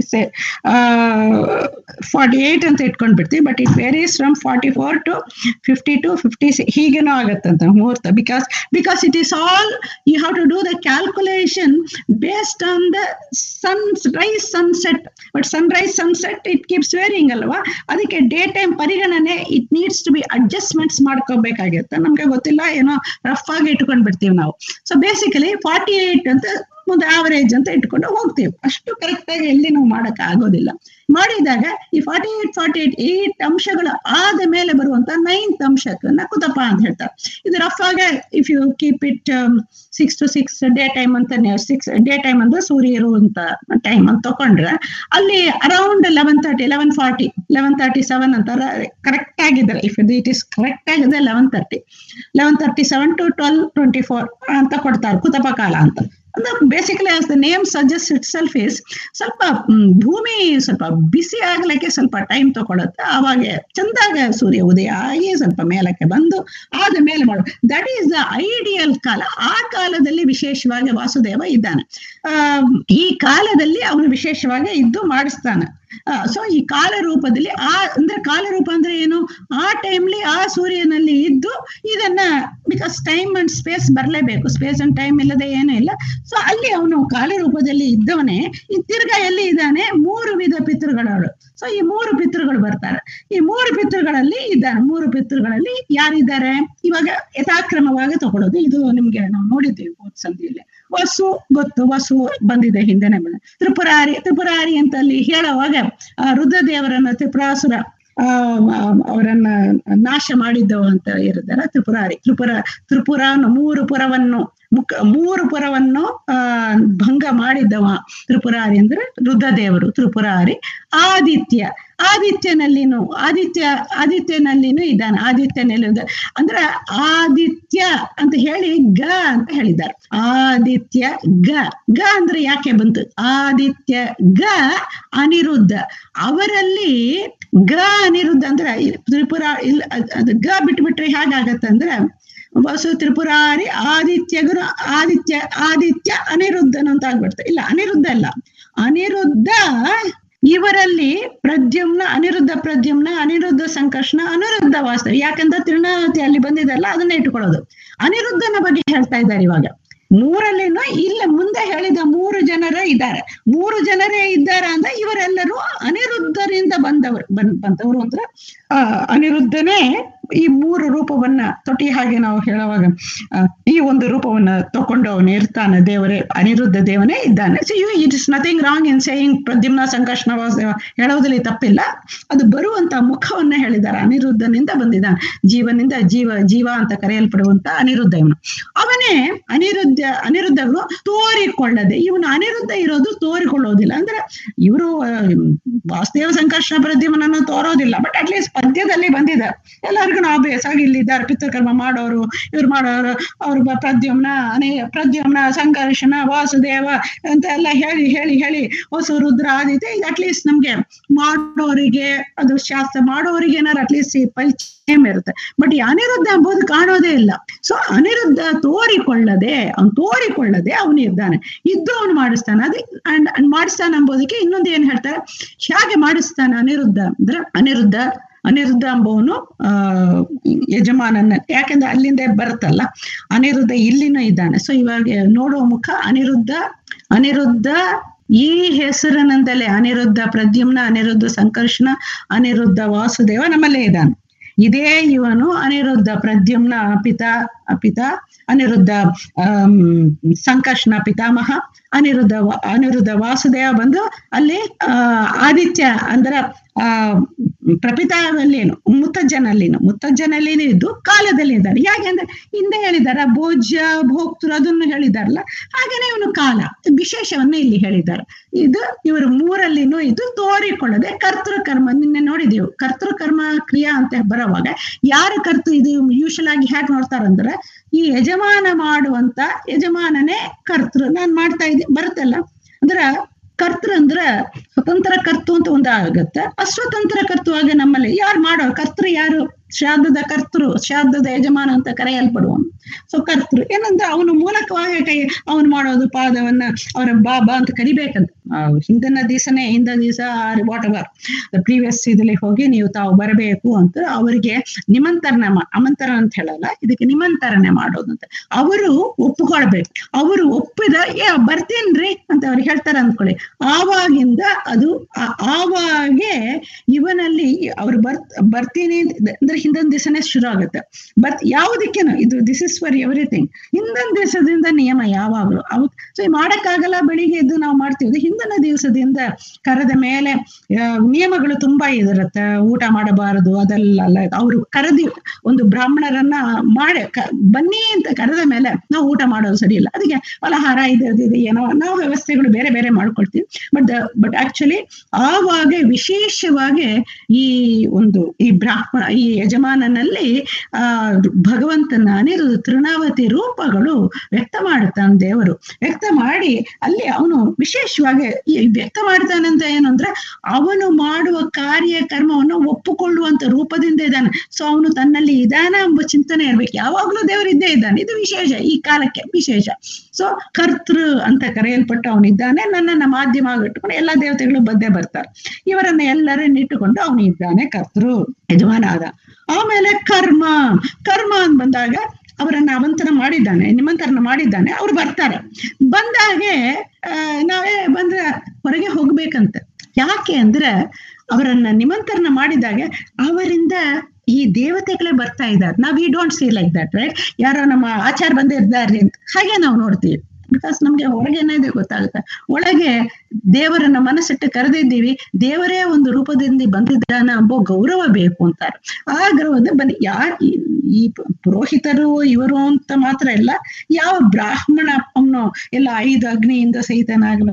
ಫಾರ್ಟಿ ಏಟ್ ಅಂತ ಇಟ್ಕೊಂಡ್ ಬಿಡ್ತೀವಿ but it varies from forty four to fifty to fifty ಹೀಗೇನೋ ಆಗತ್ತಂತ ಮುಹೂರ್ತ because because it is all you have to do the calculation based on the sunrise sunset but sunrise sunset it keeps varying ಅಲ್ವಾ ಅದಕ್ಕೆ day time ಪರಿಗಣನೆ it needs to be adjustments ಮಾಡ್ಕೋಬೇಕಾಗಿರುತ್ತೆ ನಮ್ಗೆ ಗೊತ್ತಿಲ್ಲ ಏನೋ rough ಆಗಿ ಇಟ್ಕೊಂಡ್ ಬಿಡ್ತೀವಿ ನಾವು ಸೊ ಬೇಸಿಕಲಿ ಫಾರ್ಟಿ ಏಟ್ ಅಂತ ಒಂದು ಆವರೇಜ್ ಅಂತ ಇಟ್ಕೊಂಡು ಹೋಗ್ತೀವಿ ಅಷ್ಟು ಕರೆಕ್ಟ್ ಆಗಿ ಎಲ್ಲಿ ನಾವು ಮಾಡಕ್ ಆಗೋದಿಲ್ಲ ಮಾಡಿದಾಗ ಈ forty eight forty eight eight ಅಂಶಗಳು ಆದ ಮೇಲೆ ಬರುವಂತ ನೈನ್ತ್ ಅಂಶಕ್ಕನ್ನ ಕುತಪ ಅಂತ ಹೇಳ್ತಾರೆ ಇದು ರಫ್ ಆಗಿ if you keep it six to six day time ಅಂತ ಸಿಕ್ಸ್ ಡೇ ಟೈಮ್ ಅಂದ್ರೆ ಸೂರ್ಯ ಇರುವಂತ ಟೈಮ್ ಅಂತ ತಕೊಂಡ್ರೆ ಅಲ್ಲಿ around eleven thirty eleven forty eleven thirty seven ಅಂತ ಕರೆಕ್ಟ್ ಆಗಿದ್ದಾರೆ ಇಫ್ ಇಟ್ ಇಸ್ ಕರೆಕ್ಟ್ ಆಗಿದೆ eleven thirty eleven thirty seven to twelve twenty four ಅಂತ ಕೊಡ್ತಾರೆ ಕುತಪ ಕಾಲ ಅಂತ ಅಂದ್ರೆ basically as the name suggest itself is ಸ್ವಲ್ಪ ಭೂಮಿ ಸ್ವಲ್ಪ ಬಿಸಿ ಆಗ್ಲಿಕ್ಕೆ ಸ್ವಲ್ಪ ಟೈಮ್ ತಗೊಳುತ್ತೆ ಅವಾಗ ಚಂದಾಗ ಸೂರ್ಯ ಉದಯ ಆಗಿ ಸ್ವಲ್ಪ ಮೇಲಕ್ಕೆ ಬಂದು ಆದ ಮೇಲೆ ಮಾಡು ದಟ್ ಈಸ್ ದ ಐಡಿಯಲ್ ಕಾಲ ಆ ಕಾಲದಲ್ಲಿ ವಿಶೇಷವಾಗಿ ವಾಸುದೇವ ಇದ್ದಾನೆ ಆ ಈ ಕಾಲದಲ್ಲಿ ಅವನು ವಿಶೇಷವಾಗಿ ಇದ್ದು ಮಾಡಿಸ್ತಾನೆ ಸೊ ಈ ಕಾಲ ರೂಪದಲ್ಲಿ ಆ ಅಂದ್ರೆ ಕಾಲ ರೂಪ ಅಂದ್ರೆ ಏನು ಆ ಟೈಮ್ಲಿ ಆ ಸೂರ್ಯನಲ್ಲಿ ಇದ್ದು ಇದನ್ನ ಬಿಕಾಸ್ ಟೈಮ್ ಅಂಡ್ ಸ್ಪೇಸ್ ಬರಲೇಬೇಕು ಸ್ಪೇಸ್ ಅಂಡ್ ಟೈಮ್ ಇಲ್ಲದೆ ಏನೂ ಇಲ್ಲ ಸೊ ಅಲ್ಲಿ ಅವನು ಕಾಲ ರೂಪದಲ್ಲಿ ಇದ್ದವನೇ ಈ ತಿರ್ಗಾ ಎಲ್ಲಿ ಇದ್ದಾನೆ ಮೂರು ವಿಧ ಪಿತೃಗಳವಳು ಸೊ ಈ ಮೂರು ಪಿತೃಗಳು ಬರ್ತಾರೆ ಈ ಮೂರು ಪಿತೃಗಳಲ್ಲಿ ಇದ್ದಾರೆ ಮೂರು ಪಿತೃಗಳಲ್ಲಿ ಯಾರಿದ್ದಾರೆ ಇವಾಗ ಯಥಾಕ್ರಮವಾಗಿ ತಗೊಳ್ಳೋದು ಇದು ನಿಮ್ಗೆ ನಾವು ನೋಡಿದ್ದೀವಿ ಹೋದ್ ಸಂಧಿಯಲ್ಲಿ ವಸು ಗೊತ್ತು ವಸು ಬಂದಿದೆ ಹಿಂದೆನೆ ಬಂದ ತ್ರಿಪುರಾರಿ ತ್ರಿಪುರಾರಿ ಅಂತ ಅಲ್ಲಿ ಹೇಳುವಾಗ ಆ ರುದ್ರದೇವರನ್ನ ತ್ರಿಪುರಾಸುರ ಆ ಅವರನ್ನ ನಾಶ ಮಾಡಿದ್ದವು ಅಂತ ಇರಿದ್ದಾರೆ ತ್ರಿಪುರಾರಿ ತ್ರಿಪುರ ತ್ರಿಪುರ ಮೂರು ಪುರವನ್ನು ಮುಖ ಮೂರು ಪುರವನ್ನು ಆ ಭಂಗ ಮಾಡಿದ್ದವ ತ್ರಿಪುರಾರಿ ಅಂದ್ರೆ ರುದ್ರದೇವರು ತ್ರಿಪುರಾರಿ ಆದಿತ್ಯ ಆದಿತ್ಯನಲ್ಲಿನು ಆದಿತ್ಯ ಆದಿತ್ಯನಲ್ಲಿನೂ ಇದ್ದಾನೆ ಆದಿತ್ಯನಲ್ಲಿ ಅಂದ್ರೆ ಆದಿತ್ಯ ಅಂತ ಹೇಳಿ ಗ ಅಂತ ಹೇಳಿದ್ದಾರೆ ಆದಿತ್ಯ ಗ ಗ ಅಂದ್ರೆ ಯಾಕೆ ಬಂತು ಆದಿತ್ಯ ಗ ಅನಿರುದ್ಧ ಅವರಲ್ಲಿ ಗ ಅನಿರುದ್ಧ ಅಂದ್ರೆ ತ್ರಿಪುರ ಇಲ್ಲ ಅದು ಗ ಬಿಟ್ಬಿಟ್ರೆ ಹೇಗಾಗತ್ತಂದ್ರೆ ವಸು ತ್ರಿಪುರಾರಿ ಆದಿತ್ಯ ಗುರು ಆದಿತ್ಯ ಆದಿತ್ಯ ಅನಿರುದ್ಧನ ಅಂತ ಆಗ್ಬಿಡ್ತಾರೆ ಇಲ್ಲ ಅನಿರುದ್ಧ ಅಲ್ಲ ಅನಿರುದ್ಧ ಇವರಲ್ಲಿ ಪ್ರದ್ಯುಮ್ನ ಅನಿರುದ್ಧ ಪ್ರದ್ಯುಮ್ನ ಅನಿರುದ್ಧ ಸಂಕರ್ಷಣ ಅನಿರುದ್ಧ ವಾಸ್ತವ ಯಾಕಂದ್ರೆ ತಿರುಣಾವತಿ ಅಲ್ಲಿ ಬಂದಿದೆಲ್ಲ ಅದನ್ನ ಇಟ್ಕೊಳ್ಳೋದು ಅನಿರುದ್ಧನ ಬಗ್ಗೆ ಹೇಳ್ತಾ ಇದ್ದಾರೆ ಇವಾಗ ಮೂರಲ್ಲಿನೂ ಇಲ್ಲ ಮುಂದೆ ಹೇಳಿದ ಮೂರು ಜನರೇ ಇದ್ದಾರೆ ಮೂರು ಜನರೇ ಇದ್ದಾರೆ ಅಂದ್ರೆ ಇವರೆಲ್ಲರೂ ಅನಿರುದ್ಧರಿಂದ ಬಂದವರು ಬಂದ್ ಬಂದವರು ಅಂದ್ರೆ ಆ ಅನಿರುದ್ಧನೇ ಈ ಮೂರು ರೂಪವನ್ನ ತೊಟಿ ಹಾಗೆ ನಾವು ಹೇಳುವಾಗ ಈ ಒಂದು ರೂಪವನ್ನ ತಕೊಂಡು ಅವನು ಇರ್ತಾನೆ ದೇವರೇ ಅನಿರುದ್ಧ ದೇವನೇ ಇದ್ದಾನೆ so you it is nothing wrong in saying Pradyumna Sankarshana Vasudeva ಹೇಳೋದ್ರಲ್ಲಿ ತಪ್ಪಿಲ್ಲ ಅದು ಬರುವಂತ ಮುಖವನ್ನ ಹೇಳಿದ್ದಾರೆ ಅನಿರುದ್ಧನಿಂದ ಬಂದಿದ್ದಾನೆ ಜೀವನಿಂದ ಜೀವ ಜೀವ ಅಂತ ಕರೆಯಲ್ಪಡುವಂತ ಅನಿರುದ್ಧ ಇವನು ಅವನೇ ಅನಿರುದ್ಧ ಅನಿರುದ್ಧರು ತೋರಿಕೊಳ್ಳದೆ ಇವನು ಅನಿರುದ್ಧ ಇರೋದು ತೋರಿಕೊಳ್ಳೋದಿಲ್ಲ ಅಂದ್ರೆ ಇವರು ವಾಸುದೇವ ಸಂಕರ್ಷಣ ಪ್ರದ್ಯುಮ್ನನ್ನು ತೋರೋದಿಲ್ಲ ಬಟ್ ಅಟ್ಲೀಸ್ಟ್ ಪದ್ಯದಲ್ಲಿ ಬಂದಿದೆ ಎಲ್ಲರಿಗೂ ನಾವು ಬೇಸಾಗಿ ಇಲ್ಲಿದ್ದಾರೆ ಪಿತೃಕರ್ಮ ಮಾಡೋರು ಇವ್ರು ಮಾಡೋರು ಅವ್ರ ಪ್ರದ್ಯುಮ್ನ ಅನೇ ಪ್ರದ್ಯುಮ್ನ ಸಂಕರ್ಷಣ ವಾಸುದೇವ ಅಂತ ಎಲ್ಲ ಹೇಳಿ ಹೇಳಿ ಹೇಳಿ ಹೊಸ ರುದ್ರ ಆದಿತ್ಯ ಇದು ಅಟ್ಲೀಸ್ಟ್ ನಮ್ಗೆ ಮಾಡೋರಿಗೆ ಅದು ಶಾಸ್ತ್ರ ಮಾಡೋರಿಗೆ ಏನಾರು ಅಟ್ಲೀಸ್ಟ್ ಪರಿಚಯ ಇರುತ್ತೆ ಬಟ್ ಈ ಅನಿರುದ್ಧ ಎಂಬುದು ಕಾಣೋದೇ ಇಲ್ಲ ಸೊ ಅನಿರುದ್ಧ ತೋರಿಕೊಳ್ಳದೆ ಅವನು ತೋರಿಕೊಳ್ಳದೆ ಅವನು ಇದ್ದಾನೆ ಇದ್ದು ಅವನು ಮಾಡಿಸ್ತಾನೆ ಅದು ಅಂಡ್ ಮಾಡಿಸ್ತಾನೆ ಎಂಬುದಕ್ಕೆ ಇನ್ನೊಂದು ಏನ್ ಹೇಳ್ತಾರೆ ಹೇಗೆ ಮಾಡಿಸ್ತಾನೆ ಅನಿರುದ್ಧ ಅಂದ್ರೆ ಅನಿರುದ್ಧ ಅನಿರುದ್ಧ ಎಂಬವನು ಆ ಯಜಮಾನನ ಯಾಕಂದ್ರೆ ಅಲ್ಲಿಂದ ಬರುತ್ತಲ್ಲ ಅನಿರುದ್ಧ ಇಲ್ಲಿನೂ ಇದ್ದಾನೆ ಸೊ ಇವಾಗ ನೋಡುವ ಮುಖ ಅನಿರುದ್ಧ ಅನಿರುದ್ಧ ಈ ಹೆಸರಿನಿಂದಲೇ ಅನಿರುದ್ಧ ಪ್ರದ್ಯುಮ್ನ ಅನಿರುದ್ಧ ಸಂಕರ್ಷಣ ಅನಿರುದ್ಧ ವಾಸುದೇವ ನಮ್ಮಲ್ಲೇ ಇದ್ದಾನೆ ಇದೇ ಇವನು ಅನಿರುದ್ಧ ಪ್ರದ್ಯುಮ್ನ ಪಿತಾ ಪಿತ ಅನಿರುದ್ಧ ಸಂಕರ್ಷಣ ಪಿತಾಮಹ ಅನಿರುದ್ಧ ಅನಿರುದ್ಧ ವಾಸುದೇವ ಬಂದು ಅಲ್ಲಿ ಆ ಆದಿತ್ಯ ಅಂದ್ರ ಆ ಪ್ರಪಿತಾವಲ್ಲೇನು ಮುತ್ತಜ್ಜನಲ್ಲಿನು ಮುತ್ತಜ್ಜನಲ್ಲಿನೂ ಇದ್ದು ಕಾಲದಲ್ಲಿ ಇದ್ದಾರೆ ಯಾಕೆಂದ್ರೆ ಹಿಂದೆ ಹೇಳಿದಾರ ಭೋಜ್ಯ ಭೋಕ್ತರು ಅದನ್ನು ಹೇಳಿದಾರಲ್ಲ ಹಾಗೇನೆ ಇವನು ಕಾಲ ವಿಶೇಷವನ್ನ ಇಲ್ಲಿ ಹೇಳಿದ್ದಾರೆ ಇದು ಇವರು ಮೂರಲ್ಲಿನೂ ಇದು ತೋರಿಕೊಳ್ಳದೆ ಕರ್ತೃಕರ್ಮ ನಿನ್ನೆ ನೋಡಿದೆವು ಕರ್ತೃಕರ್ಮ ಕ್ರಿಯಾ ಅಂತ ಬರೋವಾಗ ಯಾರ ಕರ್ತು ಇದು ಯೂಶಲ್ ಆಗಿ ಹೇಗೆ ನೋಡ್ತಾರಂದ್ರೆ ಈ ಯಜಮಾನ ಮಾಡುವಂತ ಯಜಮಾನನೇ ಕರ್ತೃ ನಾನ್ ಮಾಡ್ತಾ ಇದ್ದೆ ಬರುತ್ತಲ್ಲ ಅಂದ್ರ ಕರ್ತೃ ಅಂದ್ರ ಸ್ವತಂತ್ರ ಕರ್ತು ಅಂತ ಒಂದು ಆಗತ್ತೆ ಅಸ್ವತಂತ್ರ ಕರ್ತು ಆಗ ನಮ್ಮಲ್ಲಿ ಯಾರು ಮಾಡೋ ಕರ್ತೃ ಯಾರು ಶ್ರಾದ್ದದ ಕರ್ತೃ ಶ್ರಾದ್ದದ ಯಜಮಾನ ಅಂತ ಕರೆಯಲ್ಪಡುವನು ಸೊ ಕರ್ತೃ ಏನಂದ್ರೆ ಅವನು ಮೂಲಕವಾಗಿ ಕೈ ಅವನು ಮಾಡೋದು ಪಾದವನ್ನ ಅವರ ಬಾಬಾ ಅಂತ ಕರಿಬೇಕಂತ ಆ ಹಿಂದಿನ ದಿವಸನೇ ಹಿಂದ ದಿವಸ ವಾಟ್ ಎವರ್ ಪ್ರೀವಿಯಸ್ ಇದಲ್ಲಿ ಹೋಗಿ ನೀವು ತಾವು ಬರಬೇಕು ಅಂತ ಅವರಿಗೆ ನಿಮಂತ್ರಣ ಮಾ- ಆಮಂತ್ರಣ ಅಂತ ಹೇಳಲ್ಲ ಇದಕ್ಕೆ ನಿಮಂತ್ರಣೆ ಮಾಡೋದು ಅಂತ ಅವರು ಒಪ್ಪಿಕೊಳ್ಬೇಕು ಅವರು ಒಪ್ಪಿದ ಏ ಬರ್ತೀನ್ರಿ ಅಂತ ಅವ್ರು ಹೇಳ್ತಾರೆ ಅಂದ್ಕೊಳ್ಳಿ ಆವಾಗಿಂದ ಅದು ಆ- ಆವಾಗೆ ಇವನಲ್ಲಿ ಅವ್ರು ಬರ್ ಬರ್ತೀನಿ ಅಂತ- ಅಂದ್ರೆ ಹಿಂದೊಂದ್ ದಿವಸನೇ ಶುರು ಆಗುತ್ತೆ ಬಟ್ ಯಾವುದಕ್ಕೇನು ಇದು ದಿಸ್ ಇಸ್ ಫಾರ್ ಎವ್ರಿಥಿಂಗ್ ಹಿಂದೊಂದ್ ದಿವಸದಿಂದ ನಿಯಮ ಯಾವಾಗ್ಲೂ ಅವ್ ಸೊ ಮಾಡಕ್ಕಾಗಲ್ಲ ಬೆಳಿಗ್ಗೆ ಎದ್ದು ನಾವು ಮಾಡ್ತೀವಿ ಹಿಂದಿನ ದಿವಸದಿಂದ ಕರೆದ ಮೇಲೆ ಆ, ನಿಯಮಗಳು ತುಂಬಾ ಇದಿರುತ್ತೆ ಊಟ ಮಾಡಬಾರದು ಅದೆಲ್ಲ ಅಲ್ಲ ಅವರು ಕರೆದಿ ಒಂದು ಬ್ರಾಹ್ಮಣರನ್ನ ಮಾಡಿ ಕ- ಬನ್ನಿ ಅಂತ ಕರೆದ ಮೇಲೆ ನಾವು ಊಟ ಮಾಡೋದು ಸರಿ ಇಲ್ಲ ಅದಕ್ಕೆ ಫಲಹಾರ ಇದೆ ಅದು ಇದು ಏನೋ ನಾವು ವ್ಯವಸ್ಥೆಗಳು ಬೇರೆ ಬೇರೆ ಮಾಡ್ಕೊಳ್ತೀವಿ ಬಟ್ ಬಟ್ ಆಕ್ಚುಲಿ ಆವಾಗ ವಿಶೇಷವಾಗಿ ಈ ಒಂದು ಈ ಬ್ರಾಹ್ಮಣ ಈ ಯಜಮಾನನಲ್ಲಿ ಆ ಭಗವಂತನ ಅನಿರುದ್ಧ ತೃಣಾವತಿ ರೂಪಗಳು ವ್ಯಕ್ತ ಮಾಡುತ್ತಾನೆ ದೇವರು ವ್ಯಕ್ತ ಮಾಡಿ ಅಲ್ಲಿ ಅವನು ವಿಶೇಷವಾಗಿ ಈ ವ್ಯಕ್ತ ಮಾಡ್ತಾನೆ ಅಂತ ಏನು ಅಂದ್ರೆ ಅವನು ಮಾಡುವ ಕಾರ್ಯ ಕರ್ಮವನ್ನು ಒಪ್ಪುಕೊಳ್ಳುವಂತ ರೂಪದಿಂದ ಇದ್ದಾನೆ ಸೊ ಅವನು ತನ್ನಲ್ಲಿ ಇದಾನ ಎಂಬ ಚಿಂತನೆ ಇರ್ಬೇಕು ಯಾವಾಗ್ಲೂ ದೇವರು ಇದ್ದೇ ಇದ್ದಾನೆ ಇದು ವಿಶೇಷ ಈ ಕಾಲಕ್ಕೆ ವಿಶೇಷ ಸೊ ಕರ್ತೃ ಅಂತ ಕರೆಯಲ್ಪಟ್ಟು ಅವನಿದ್ದಾನೆ ನನ್ನನ್ನ ಮಾಧ್ಯಮ ಇಟ್ಕೊಂಡು ಎಲ್ಲಾ ದೇವತೆಗಳು ಬಂದೇ ಬರ್ತಾರೆ ಇವರನ್ನ ಎಲ್ಲರನ್ನ ಇಟ್ಟುಕೊಂಡು ಅವನು ಇದ್ದಾನೆ ಕರ್ತೃ ಯಜಮಾನ ಆದ ಆಮೇಲೆ ಕರ್ಮ ಕರ್ಮ ಅಂತ ಬಂದಾಗ ಅವರನ್ನ ಅವಂತನ ಮಾಡಿದ್ದಾನೆ ನಿಮಂತ್ರಣ ಮಾಡಿದ್ದಾನೆ ಅವ್ರು ಬರ್ತಾರೆ ಬಂದಾಗೆ ಆ, ನಾವೇ ಬಂದ್ರೆ ಹೊರಗೆ ಹೋಗ್ಬೇಕಂತ ಯಾಕೆ ಅಂದ್ರೆ ಅವರನ್ನ ನಿಮಂತ್ರಣ ಮಾಡಿದಾಗ ಅವರಿಂದ ಈ ದೇವತೆಗಳೇ ಬರ್ತಾ ಇದ್ದಾರೆ ನಾವ್ we don't see like that right ಯಾರೋ ನಮ್ಮ ಆಚಾರ ಬಂದಿದ್ದಾರೆ ಅಂತ ಹಾಗೆ ನಾವು ನೋಡ್ತೀವಿ ಬಿಕಾಸ್ ನಮ್ಗೆ ಹೊರಗೇನೆ ಇದೆ ಗೊತ್ತಾಗುತ್ತೆ ಒಳಗೆ ದೇವರನ್ನ ಮನಸ್ಸಿಟ್ಟು ಕರೆದಿದ್ದೀವಿ ದೇವರೇ ಒಂದು ರೂಪದಿಂದ ಬಂದಿದ್ದಾನ ಎಂಬೋ ಗೌರವ ಬೇಕು ಅಂತಾರೆ ಆ ಗೌರವದ ಬನ್ನಿ ಯಾರ್ ಈ- ಈ ಪುರೋಹಿತರು ಇವರು ಅಂತ ಮಾತ್ರ ಇಲ್ಲ ಯಾವ ಬ್ರಾಹ್ಮಣ ಅವನು ಎಲ್ಲ ಐದು ಅಗ್ನಿಯಿಂದ ಸಹಿತನಾಗ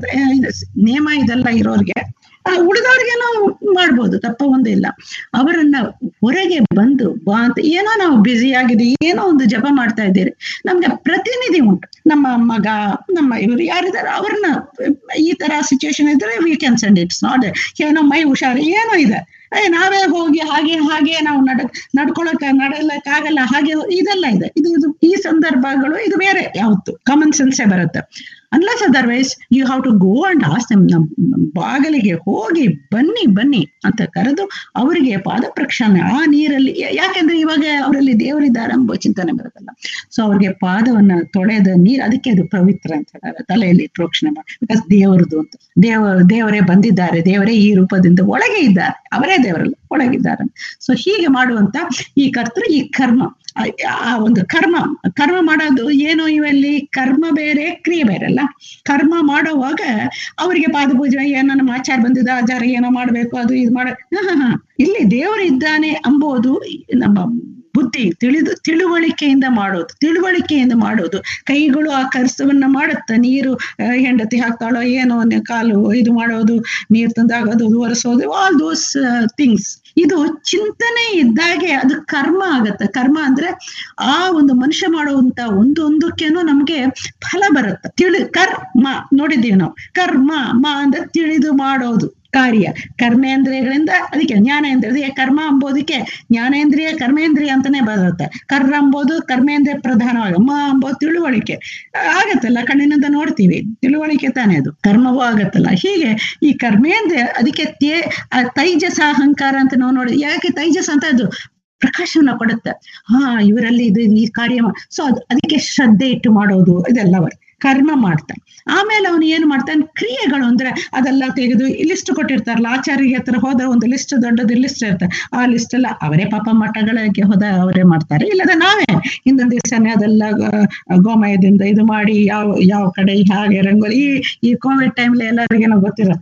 ನೇಮ ಇದೆಲ್ಲ ಇರೋರ್ಗೆ ಆ ಉಳಿದವ್ರಿಗೆ ನಾವು ಮಾಡ್ಬೋದು ತಪ್ಪ ಒಂದಿಲ್ಲ ಅವರನ್ನ ಹೊರಗೆ ಬಂದು ಬಾ ಅಂತ ಏನೋ ನಾವು ಬ್ಯುಸಿ ಆಗಿದೆ ಏನೋ ಒಂದು ಜಪ ಮಾಡ್ತಾ ಇದ್ದೀರಿ ನಮ್ಗೆ ಪ್ರತಿನಿಧಿ ಉಂಟು ನಮ್ಮ ಮಗ ನಮ್ಮ ಇವರು ಯಾರಿದ್ದಾರೆ ಅವ್ರನ್ನ ಈ ತರ ಸಿಚುವೇಶನ್ ಇದ್ರೆ we can send it's not ಏನೋ ಮೈ ಹುಷಾರು ಏನೋ ಇದೆ ಏ ನಾವೇ ಹೋಗಿ ಹಾಗೆ ಹಾಗೆ ನಾವು ನಡ ನಡ್ಕೊಳಕ್ ನಡಲಕ್ಕಾಗಲ್ಲ ಹಾಗೆ ಇದೆಲ್ಲ ಇದೆ ಇದು ಇದು ಈ ಸಂದರ್ಭಗಳು ಇದು ಬೇರೆ ಯಾವತ್ತು ಕಾಮನ್ ಸೆನ್ಸೇ ಬರುತ್ತೆ unless otherwise you have to go and as ನಮ್ ನಮ್ ಬಾಗಿಲಿಗೆ ಹೋಗಿ ಬನ್ನಿ ಬನ್ನಿ ಅಂತ ಕರೆದು ಅವರಿಗೆ ಪಾದ ಪ್ರಕ್ಷಾಲನೆ ಆ ನೀರಲ್ಲಿ ಯಾ- ಯಾಕೆಂದ್ರೆ ಇವಾಗ ಅವರಲ್ಲಿ ದೇವರಿದ್ದಾರೆ ಎಂಬ ಚಿಂತನೆ ಬರುತ್ತಲ್ಲ ಸೊ ಅವ್ರಿಗೆ ಪಾದವನ್ನ ತೊಳೆದ ನೀರು ಅದಕ್ಕೆ ಅದು ಪವಿತ್ರ ಅಂತ ಹೇಳ್ತಾರೆ ತಲೆಯಲ್ಲಿ ಪ್ರೋಕ್ಷಣೆ ಮಾಡಿ ಬಿಕಾಸ್ ದೇವರದು ಅಂತ ದೇವ ದೇವರೇ ಬಂದಿದ್ದಾರೆ ದೇವರೇ ಈ ರೂಪದಿಂದ ಒಳಗೆ ಇದ್ದಾರೆ ಅವರೇ ದೇವರಲ್ಲ ಒಳಗಿದ್ದಾರೆ ಸೊ ಹೀಗೆ ಮಾಡುವಂತ ಈ ಕರ್ತೃ ಈ ಕರ್ಮ ಆ- ಆ ಒಂದು ಕರ್ಮ ಕರ್ಮ ಮಾಡೋದು ಏನು ಇವೆಲ್ಲಿ ಕರ್ಮ ಬೇರೆ ಕ್ರಿಯೆ ಬೇರೆ ಅಲ್ಲ ಕರ್ಮ ಮಾಡುವಾಗ ಅವರಿಗೆ ಪಾದ ಪೂಜೆ ಏನೋ ನಮ್ಮ ಆಚಾರ ಬಂದಿದ್ದ ಆಚಾರ ಏನೋ ಮಾಡ್ಬೇಕು ಅದು ಇದು ಮಾಡ ಹ, ಹ, ಹ. ಇಲ್ಲಿ ದೇವರು ಇದ್ದಾನೆ ಅಂಬೋದು ನಮ್ಮ ಬುದ್ಧಿ ತಿಳಿದು ತಿಳುವಳಿಕೆಯಿಂದ ಮಾಡೋದು ತಿಳುವಳಿಕೆಯಿಂದ ಮಾಡೋದು ಕೈಗಳು ಆ ಕರ್ಸವನ್ನ ಮಾಡುತ್ತ ನೀರು ಆ, ಹೆಂಡತಿ ಹಾಕ್ತಾಳೋ ಏನೋ ಒಂದು ಕಾಲು ಇದು ಮಾಡೋದು ನೀರು ತಂದಾಗೋದು ಅದು ಒರೆಸೋದು ಆಲ್ ದೋಸ್ ಥಿಂಗ್ಸ್ ಇದು ಚಿಂತನೆ ಇದ್ದಾಗೆ ಅದು ಕರ್ಮ ಆಗತ್ತೆ ಕರ್ಮ ಅಂದ್ರೆ ಆ ಒಂದು ಮನುಷ್ಯ ಮಾಡುವಂತ ಒಂದೊಂದಕ್ಕೇನೋ ನಮ್ಗೆ ಫಲ ಬರುತ್ತೆ ತಿಳಿ ಕರ್ಮ ನೋಡಿದ್ದೀವಿ ನಾವು ಕರ್ಮ ಮ ಅಂದ್ರೆ ತಿಳಿದು ಮಾಡೋದು ಕಾರ್ಯ ಕರ್ಮೇಂದ್ರಿಯಗಳಿಂದ ಅದಕ್ಕೆ ಜ್ಞಾನೇಂದ್ರಿಯ ಕರ್ಮ ಅಂಬೋದಕ್ಕೆ ಜ್ಞಾನೇಂದ್ರಿಯ ಕರ್ಮೇಂದ್ರಿಯ ಅಂತಾನೆ ಬರುತ್ತೆ ಕರ್ರ ಅಂಬೋದು ಕರ್ಮೇಂದ್ರಿಯ ಪ್ರಧಾನವಾಗಿ ಮ ಅಂಬೋದು ತಿಳುವಳಿಕೆ ಆಗತ್ತಲ್ಲ ಕಣ್ಣಿನಿಂದ ನೋಡ್ತೀವಿ ತಿಳುವಳಿಕೆ ತಾನೇ ಅದು ಕರ್ಮವೂ ಆಗತ್ತಲ್ಲ ಹೀಗೆ ಈ ಕರ್ಮೇಂದ್ರಿಯ ಅದಕ್ಕೆ ತೇ ಆ ತೈಜಸ ಅಹಂಕಾರ ಅಂತ ನಾವು ನೋಡಿ ಯಾಕೆ ತೈಜಸ ಅಂತ ಅದು ಪ್ರಕಾಶವನ್ನ ಕೊಡುತ್ತೆ ಹಾ ಇವರಲ್ಲಿ ಇದು ಈ ಕಾರ್ಯ ಸೊ ಅದು ಅದಕ್ಕೆ ಶ್ರದ್ಧೆ ಇಟ್ಟು ಮಾಡೋದು ಇದೆಲ್ಲ ಬರುತ್ತೆ ಕರ್ಮ ಮಾಡ್ತಾನೆ ಆಮೇಲೆ ಅವನು ಏನು ಮಾಡ್ತಾನೆ ಕ್ರಿಯೆಗಳು ಅಂದ್ರೆ ಅದೆಲ್ಲ ತೆಗೆದು ಲಿಸ್ಟ್ ಕೊಟ್ಟಿರ್ತಾರಲ್ಲ ಆಚಾರ್ಯ ಹತ್ರ ಹೋದ ಒಂದು ಲಿಸ್ಟ್ ದೊಡ್ಡದು ಲಿಸ್ಟ್ ಇರುತ್ತೆ ಆ ಲಿಸ್ಟ್ ಎಲ್ಲ ಅವರೇ ಪಾಪ ಮಠಗಳಿಗೆ ಹೋದ ಅವರೇ ಮಾಡ್ತಾರೆ ಇಲ್ಲದ ನಾವೇ ಹಿಂದೊಂದು ದಿವಸನೇ ಅದೆಲ್ಲ ಗ- ಗೋಮಯದಿಂದ ಇದು ಮಾಡಿ ಯಾವ ಯಾವ ಕಡೆ ಹಾಗೆ ರಂಗೋಲಿ ಈ ಈ ಕೋವಿಡ್ ಟೈಮ್ಲಿ ಎಲ್ಲರಿಗೇನೋ ಗೊತ್ತಿರುತ್ತೆ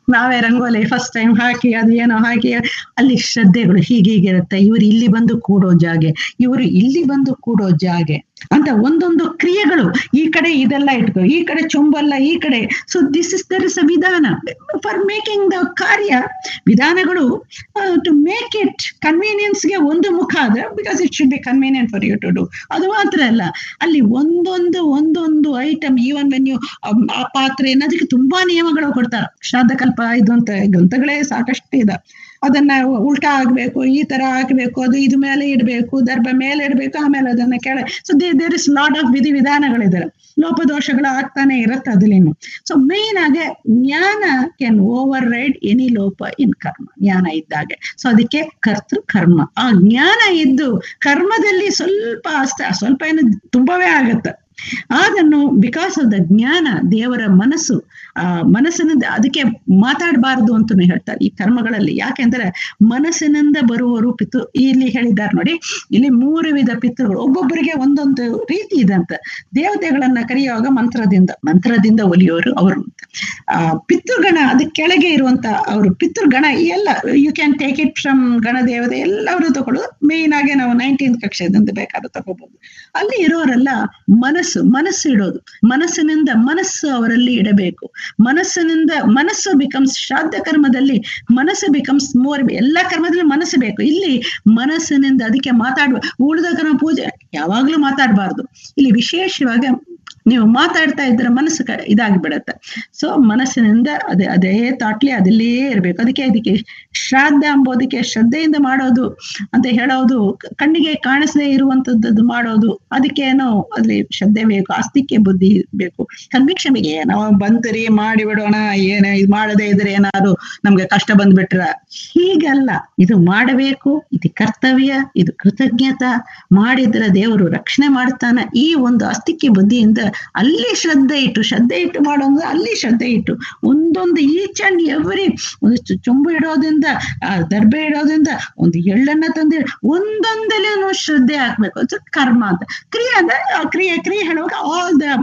ನಾವೇ ರಂಗೋಲಿ ಫಸ್ಟ್ ಟೈಮ್ ಹಾಕಿ ಅದು ಏನೋ ಹಾಕಿ ಅಲ್ಲಿ ಶ್ರದ್ಧೆಗಳು ಹೀಗೆ ಹೀಗಿರುತ್ತೆ ಇವ್ರು ಇಲ್ಲಿ ಬಂದು ಕೂಡೋ ಜಾಗೆ ಇವರು ಇಲ್ಲಿ ಬಂದು ಕೂಡೋ ಜಾಗೆ ಅಂತ ಒಂದೊಂದು ಕ್ರಿಯೆಗಳು ಈ ಕಡೆ ಇದೆಲ್ಲ ಇಟ್ಕೋ ಈ ಕಡೆ ಚೊಂಬಲ್ಲ ಈ ಕಡೆ so this is there is a ವಿಧಾನ ಫಾರ್ ಮೇಕಿಂಗ್ ದ ಕಾರ್ಯ ವಿಧಾನಗಳು ಟು ಮೇಕ್ ಇಟ್ ಕನ್ವೀನಿಯನ್ಸ್ಗೆ ಒಂದು ಮುಖ ಆದ್ರೆ because it should be convenient for you to do ಅದು ಮಾತ್ರ ಅಲ್ಲ ಅಲ್ಲಿ ಒಂದೊಂದು ಒಂದೊಂದು ಐಟಮ್ ಈವನ್ ವೆನ್ ಯು ಆ ಪಾತ್ರೆ ಅನ್ನೋದಕ್ಕೆ ತುಂಬಾ ನಿಯಮಗಳು ಕೊಡ್ತಾರೆ ಶ್ರಾದ್ದಕಲ್ಪ ಇದು ಅಂತ ಗ್ರಂಥಗಳೇ ಸಾಕಷ್ಟು ಇದೆ ಅದನ್ನ ಉಲ್ಟಾ ಆಗ್ಬೇಕು ಈ ತರ ಹಾಕ್ಬೇಕು ಅದು ಇದು ಮೇಲೆ ಇಡ್ಬೇಕು ದರ್ಭ ಮೇಲೆ ಇಡ್ಬೇಕು ಆಮೇಲೆ ಅದನ್ನ ಕೆಳ so there is lot of ವಿಧಿ ವಿಧಾನಗಳಿದ್ದಾರೆ ಲೋಪದೋಷಗಳು ಆಗ್ತಾನೆ ಇರುತ್ತೆ ಅದ್ರಲ್ಲಿನು ಸೊ ಮೇನ್ ಆಗಿ ಜ್ಞಾನ ಕ್ಯಾನ್ ಓವರ್ ರೈಡ್ ಎನಿ ಲೋಪ ಇನ್ ಕರ್ಮ ಜ್ಞಾನ ಇದ್ದಾಗೆ ಸೊ ಅದಕ್ಕೆ ಕರ್ತೃ ಕರ್ಮ ಆ ಜ್ಞಾನ ಇದ್ದು ಕರ್ಮದಲ್ಲಿ ಸ್ವಲ್ಪ ಅಷ್ಟೇ ಸ್ವಲ್ಪ ಏನು ತುಂಬವೇ ಆಗತ್ತೆ ಅದನ್ನು ಬಿಕಾಸ್ ಆಫ್ ದ ಜ್ಞಾನ ದೇವರ ಮನಸ್ಸು ಆ ಮನಸ್ಸಿನಿಂದ ಅದಕ್ಕೆ ಮಾತಾಡಬಾರದು ಅಂತಾನು ಹೇಳ್ತಾರೆ ಈ ಕರ್ಮಗಳಲ್ಲಿ ಯಾಕೆಂದ್ರೆ ಮನಸ್ಸಿನಿಂದ ಬರುವರು ಪಿತು ಇಲ್ಲಿ ಹೇಳಿದ್ದಾರೆ ನೋಡಿ ಇಲ್ಲಿ ಮೂರು ವಿಧ ಪಿತೃಗಳು ಒಬ್ಬೊಬ್ಬರಿಗೆ ಒಂದೊಂದು ರೀತಿ ಇದೆ ಅಂತ ದೇವತೆಗಳನ್ನ ಕರೆಯುವಾಗ ಮಂತ್ರದಿಂದ ಮಂತ್ರದಿಂದ ಒಲಿಯೋರು ಅವರು ಅಂತ ಆ ಪಿತೃಗಣ ಅದಕ್ಕೆ ಕೆಳಗೆ ಇರುವಂತ ಅವರು ಪಿತೃಗಣ ಎಲ್ಲ you can take it from ಗಣದೇವತೆ ಎಲ್ಲವರು ತಗೊಳ್ಳೋದು ಮೇನ್ ಆಗಿ ನಾವು ನೈನ್ಟೀನ್ತ್ ಕಕ್ಷೆದಿಂದ ಬೇಕಾದ್ರೆ ತಗೋಬಹುದು ಅಲ್ಲಿ ಇರೋರೆಲ್ಲ ಮನಸ್ಸು ಮನಸ್ಸು ಇಡೋದು ಮನಸ್ಸಿನಿಂದ ಮನಸ್ಸು ಅವರಲ್ಲಿ ಇಡಬೇಕು ಮನಸ್ಸಿನಿಂದ ಮನಸ್ಸು ಬಿಕಮ್ಸ್ ಶ್ರಾದ್ದ ಕರ್ಮದಲ್ಲಿ ಮನಸ್ಸು ಬಿಕಮ್ಸ್ ಮೋರ್ ಎಲ್ಲ ಕರ್ಮದಲ್ಲಿ ಮನಸ್ಸು ಬೇಕು ಇಲ್ಲಿ ಮನಸ್ಸಿನಿಂದ ಅದಕ್ಕೆ ಮಾತಾಡುವ ಉಳಿದ ಕರ್ಮ ಪೂಜೆ ಯಾವಾಗ್ಲೂ ಮಾತಾಡಬಾರ್ದು ಇಲ್ಲಿ ವಿಶೇಷವಾಗಿ ನೀವು ಮಾತಾಡ್ತಾ ಇದ್ರೆ ಮನಸ್ಸು ಕ ಇದಾಗಿ ಬಿಡತ್ತೆ ಸೊ ಮನಸ್ಸಿನಿಂದ ಅದೇ ಅದೇ ತಾಟ್ಲಿ ಅದಲ್ಲೇ ಇರ್ಬೇಕು ಅದಕ್ಕೆ ಅದಕ್ಕೆ ಶ್ರಾದ್ದ ಅಂಬೋದಕ್ಕೆ ಶ್ರದ್ಧೆಯಿಂದ ಮಾಡೋದು ಅಂತ ಹೇಳೋದು ಕಣ್ಣಿಗೆ ಕಾಣಿಸದೇ ಇರುವಂತದ್ದು ಮಾಡೋದು ಅದಕ್ಕೇನೋ ಅದ್ರಲ್ಲಿ ಶ್ರದ್ಧೆ ಬೇಕು ಆಸ್ತಿಕೆ ಬುದ್ಧಿ ಬೇಕು ಕನ್ವಿಕ್ಷನ್ ಬೇಕು ನಾವು ಬಂತರಿ ಮಾಡಿ ಬಿಡೋಣ ಏನ ಇದು ಮಾಡದೇ ಇದ್ರೆ ಏನಾದ್ರು ನಮ್ಗೆ ಕಷ್ಟ ಬಂದ್ಬಿಟ್ರ ಹೀಗಲ್ಲ ಇದು ಮಾಡಬೇಕು ಇದು ಕರ್ತವ್ಯ ಇದು ಕೃತಜ್ಞತ ಮಾಡಿದ್ರೆ ದೇವರು ರಕ್ಷಣೆ ಮಾಡ್ತಾನ ಈ ಒಂದು ಆಸ್ತಿಕೆ ಬುದ್ಧಿಯಿಂದ ಅಲ್ಲಿ ಶ್ರದ್ಧೆ ಇಟ್ಟು ಶ್ರದ್ಧೆ ಇಟ್ಟು ಮಾಡೋದು ಅಲ್ಲಿ ಶ್ರದ್ಧೆ ಇಟ್ಟು ಒಂದೊಂದು ಈಚ್ ಅಂಡ್ ಎವ್ರಿ ಒಂದಿಷ್ಟು ಚೊಂಬು ಇಡೋದ್ರಿಂದ ಆ ದರ್ಬೆ ಇಡೋದ್ರಿಂದ ಒಂದು ಎಳ್ಳನ್ನ ತಂದಿ ಒಂದೊಂದಲ್ಲೂ ಶ್ರದ್ಧೆ ಹಾಕ್ಬೇಕು ಅದು ಕರ್ಮ ಅಂತ ಕ್ರಿಯೆ ಅಂದ್ರೆ ಆ ಕ್ರಿಯೆ ಕ್ರಿಯೆ ಹೇಳುವಾಗ all the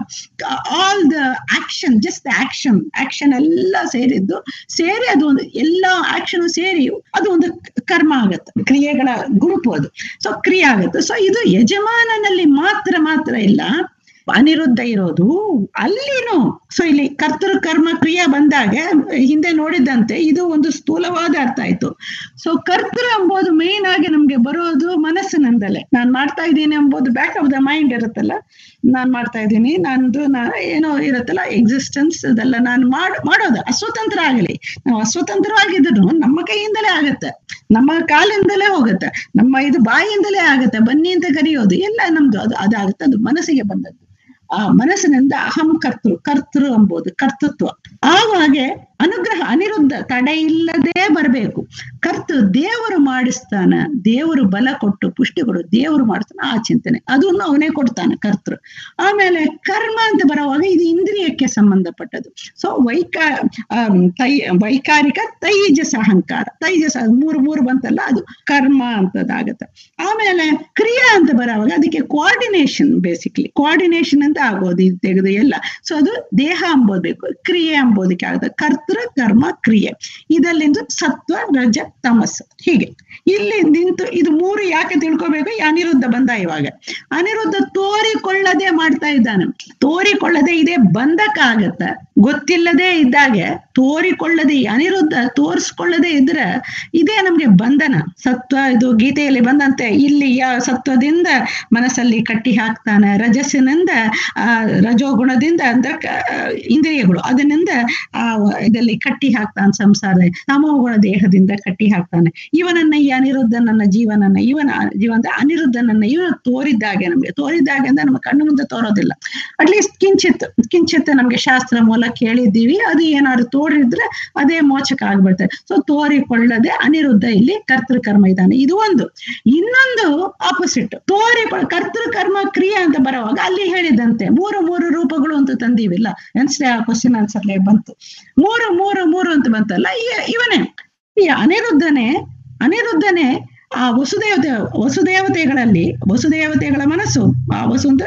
all the action just the action action ಎಲ್ಲ ಸೇರಿದ್ದು ಸೇರಿ ಅದು ಒಂದು ಎಲ್ಲ ಆಕ್ಷನ್ ಸೇರಿ ಅದು ಒಂದು ಕರ್ಮ ಆಗತ್ತೆ ಕ್ರಿಯೆಗಳ ಗುರುಪು ಅದು ಸೊ ಕ್ರಿಯೆ ಆಗುತ್ತೆ ಸೊ ಇದು ಯಜಮಾನನಲ್ಲಿ ಮಾತ್ರ ಮಾತ್ರ ಇಲ್ಲ ಅನಿರುದ್ಧ ಇರೋದು ಅಲ್ಲಿನೂ ಸೊ ಇಲ್ಲಿ ಕರ್ತೃ ಕರ್ಮ ಕ್ರಿಯೆ ಬಂದಾಗ ಹಿಂದೆ ನೋಡಿದಂತೆ ಇದು ಒಂದು ಸ್ಥೂಲವಾದ ಅರ್ಥ ಆಯ್ತು ಸೊ ಕರ್ತೃ ಎಂಬುದು ಮೇನ್ ಆಗಿ ನಮ್ಗೆ ಬರೋದು ಮನಸ್ಸಿನಿಂದಲೇ ನಾನ್ ಮಾಡ್ತಾ ಇದ್ದೀನಿ ಎಂಬುದು ಬ್ಯಾಕ್ ಆಫ್ ದ ಮೈಂಡ್ ಇರುತ್ತಲ್ಲ ನಾನ್ ಮಾಡ್ತಾ ಇದ್ದೀನಿ ನಂದು ನಾ ಏನೋ ಇರುತ್ತಲ್ಲ ಎಕ್ಸಿಸ್ಟೆನ್ಸ್ ಅದೆಲ್ಲ ನಾನು ಮಾಡ್ ಮಾಡೋದು ಅಸ್ವತಂತ್ರ ಆಗಲಿ ನಾವು ಅಸ್ವತಂತ್ರವಾಗಿದ್ರು ನಮ್ಮ ಕೈಯಿಂದಲೇ ಆಗತ್ತೆ ನಮ್ಮ ಕಾಲಿಂದಲೇ ಹೋಗುತ್ತೆ ನಮ್ಮ ಇದು ಬಾಯಿಯಿಂದಲೇ ಆಗತ್ತೆ ಬನ್ನಿ ಅಂತ ಕರೆಯೋದು ಎಲ್ಲ ನಮ್ದು ಅದು ಅದಾಗುತ್ತೆ ಅದು ಮನಸ್ಸಿಗೆ ಬಂದದ್ದು ಆ ಮನಸ್ಸಿನಿಂದ ಅಹಂ ಕರ್ತೃ ಕರ್ತೃ ಎಂಬುದು ಕರ್ತೃತ್ವ ಆವಾಗೆ ಅನುಗ್ರಹ ಅನಿರುದ್ಧ ತಡೆ ಇಲ್ಲದೆ ಬರಬೇಕು ಕರ್ತು ದೇವರು ಮಾಡಿಸ್ತಾನ ದೇವರು ಬಲ ಕೊಟ್ಟು ಪುಷ್ಟಿ ಕೊಡು ದೇವರು ಮಾಡಿಸ್ತಾನ ಆ ಚಿಂತನೆ ಅದನ್ನು ಅವನೇ ಕೊಡ್ತಾನೆ ಕರ್ತೃ ಆಮೇಲೆ ಕರ್ಮ ಅಂತ ಬರುವಾಗ ಇದು ಇಂದ್ರಿಯಕ್ಕೆ ಸಂಬಂಧಪಟ್ಟದ್ದು ಸೊ ವೈಕಾ ತೈ ವೈಕಾರಿಕ ತೈಜಸ ಅಹಂಕಾರ ತೈಜಸ ಮೂರು ಮೂರು ಬಂತಲ್ಲ ಅದು ಕರ್ಮ ಅಂತದಾಗತ್ತೆ ಆಮೇಲೆ ಕ್ರಿಯಾ ಅಂತ ಬರುವಾಗ ಅದಕ್ಕೆ ಕೋಆರ್ಡಿನೇಷನ್ ಬೇಸಿಕ್ಲಿ ಕೋಆರ್ಡಿನೇಷನ್ ಅಂತ ಆಗೋದು ಇದು ತೆಗೆದು ಎಲ್ಲ ಸೊ ಅದು ದೇಹ ಅಂಬೋದು ಬೇಕು ಕ್ರಿಯೆ ಅಂಬೋದಕ್ಕೆ ಆಗುತ್ತೆ ಕರ್ತೃ ಕರ್ಮ ಕ್ರಿಯೆ ಇದಲ್ಲಿಂದ ಸತ್ವ ರಜ ತಮಸ್ ಹೀಗೆ ಇಲ್ಲಿ ನಿಂತು ಇದು ಮೂರು ಯಾಕೆ ತಿಳ್ಕೊಬೇಕು ಈ ಅನಿರುದ್ಧ ಬಂದ ಇವಾಗ ಅನಿರುದ್ಧ ತೋರಿಕೊಳ್ಳದೆ ಮಾಡ್ತಾ ಇದ್ದಾನೆ ತೋರಿಕೊಳ್ಳದೆ ಇದೇ ಬಂಧಕ ಆಗತ್ತ ಗೊತ್ತಿಲ್ಲದೆ ಇದ್ದಾಗೆ ತೋರಿಕೊಳ್ಳದೆ ಈ ಅನಿರುದ್ಧ ತೋರಿಸ್ಕೊಳ್ಳದೆ ಇದ್ರೆ ಇದೇ ನಮ್ಗೆ ಬಂಧನ ಸತ್ವ ಇದು ಗೀತೆಯಲ್ಲಿ ಬಂದಂತೆ ಇಲ್ಲಿ ಯಾವ ಸತ್ವದಿಂದ ಮನಸ್ಸಲ್ಲಿ ಕಟ್ಟಿ ಹಾಕ್ತಾನೆ ರಜಸ್ಸಿನಿಂದ ಆ ರಜೋಗುಣದಿಂದ ಅಂದ್ರೆ ಇಂದ್ರಿಯಗಳು ಅದರಿಂದ ಆ ಇದರಲ್ಲಿ ಕಟ್ಟಿ ಹಾಕ್ತಾನೆ ಸಂಸಾರ ತಮೋಗುಣ ದೇಹದಿಂದ ಕಟ್ಟಿ ಹಾಕ್ತಾನೆ ಇವನನ್ನ ಈ ಅನಿರುದ್ಧ ನನ್ನ ಜೀವನನ್ನ ಇವನ ಜೀವನ ಅನಿರುದ್ಧನನ್ನ ಇವನ ತೋರಿದ್ದಾಗೆ ನಮ್ಗೆ ತೋರಿದ್ದಾಗೆ ಅಂದ್ರೆ ನಮ್ಮ ಕಣ್ಣು ಮುಂದೆ ತೋರೋದಿಲ್ಲ ಅಟ್ಲೀಸ್ಟ್ ಕಿಂಚಿತ್ ಕಿಂಚಿತ್ ನಮ್ಗೆ ಶಾಸ್ತ್ರ ಮೂಲ ಕೇಳಿದ್ದೀವಿ ಅದು ಏನಾದ್ರು ತೋರಿದ್ರೆ ಅದೇ ಮೋಚಕ ಆಗ್ಬಿಡ್ತದೆ ಸೊ ತೋರಿಕೊಳ್ಳದೆ ಅನಿರುದ್ಧ ಇಲ್ಲಿ ಕರ್ತೃಕರ್ಮ ಇದ್ದಾನೆ ಇದು ಒಂದು ಇನ್ನೊಂದು ಆಪೋಸಿಟ್ ತೋರಿ ಕರ್ತೃಕರ್ಮ ಕ್ರಿಯೆ ಅಂತ ಬರುವಾಗ ಅಲ್ಲಿ ಹೇಳಿದಂತೆ ಮೂರು ಮೂರು ರೂಪಗಳು ಅಂತ ತಂದೀವಿಲ್ಲ ಅನ್ಸ್ಟೇ ಆ ಕ್ವಶನ್ ಆನ್ಸರ್ಲೆ ಬಂತು ಮೂರು ಮೂರು ಮೂರು ಅಂತ ಬಂತಲ್ಲ ಇವನೇ ಈ ಅನಿರುದ್ಧನೇ ಅನಿರುದ್ಧನೇ ಆ ವಸುದೇವತೆ ವಸುದೇವತೆಗಳಲ್ಲಿ ವಸುದೇವತೆಗಳ ಮನಸ್ಸು ಆ ವಸು ಅಂತ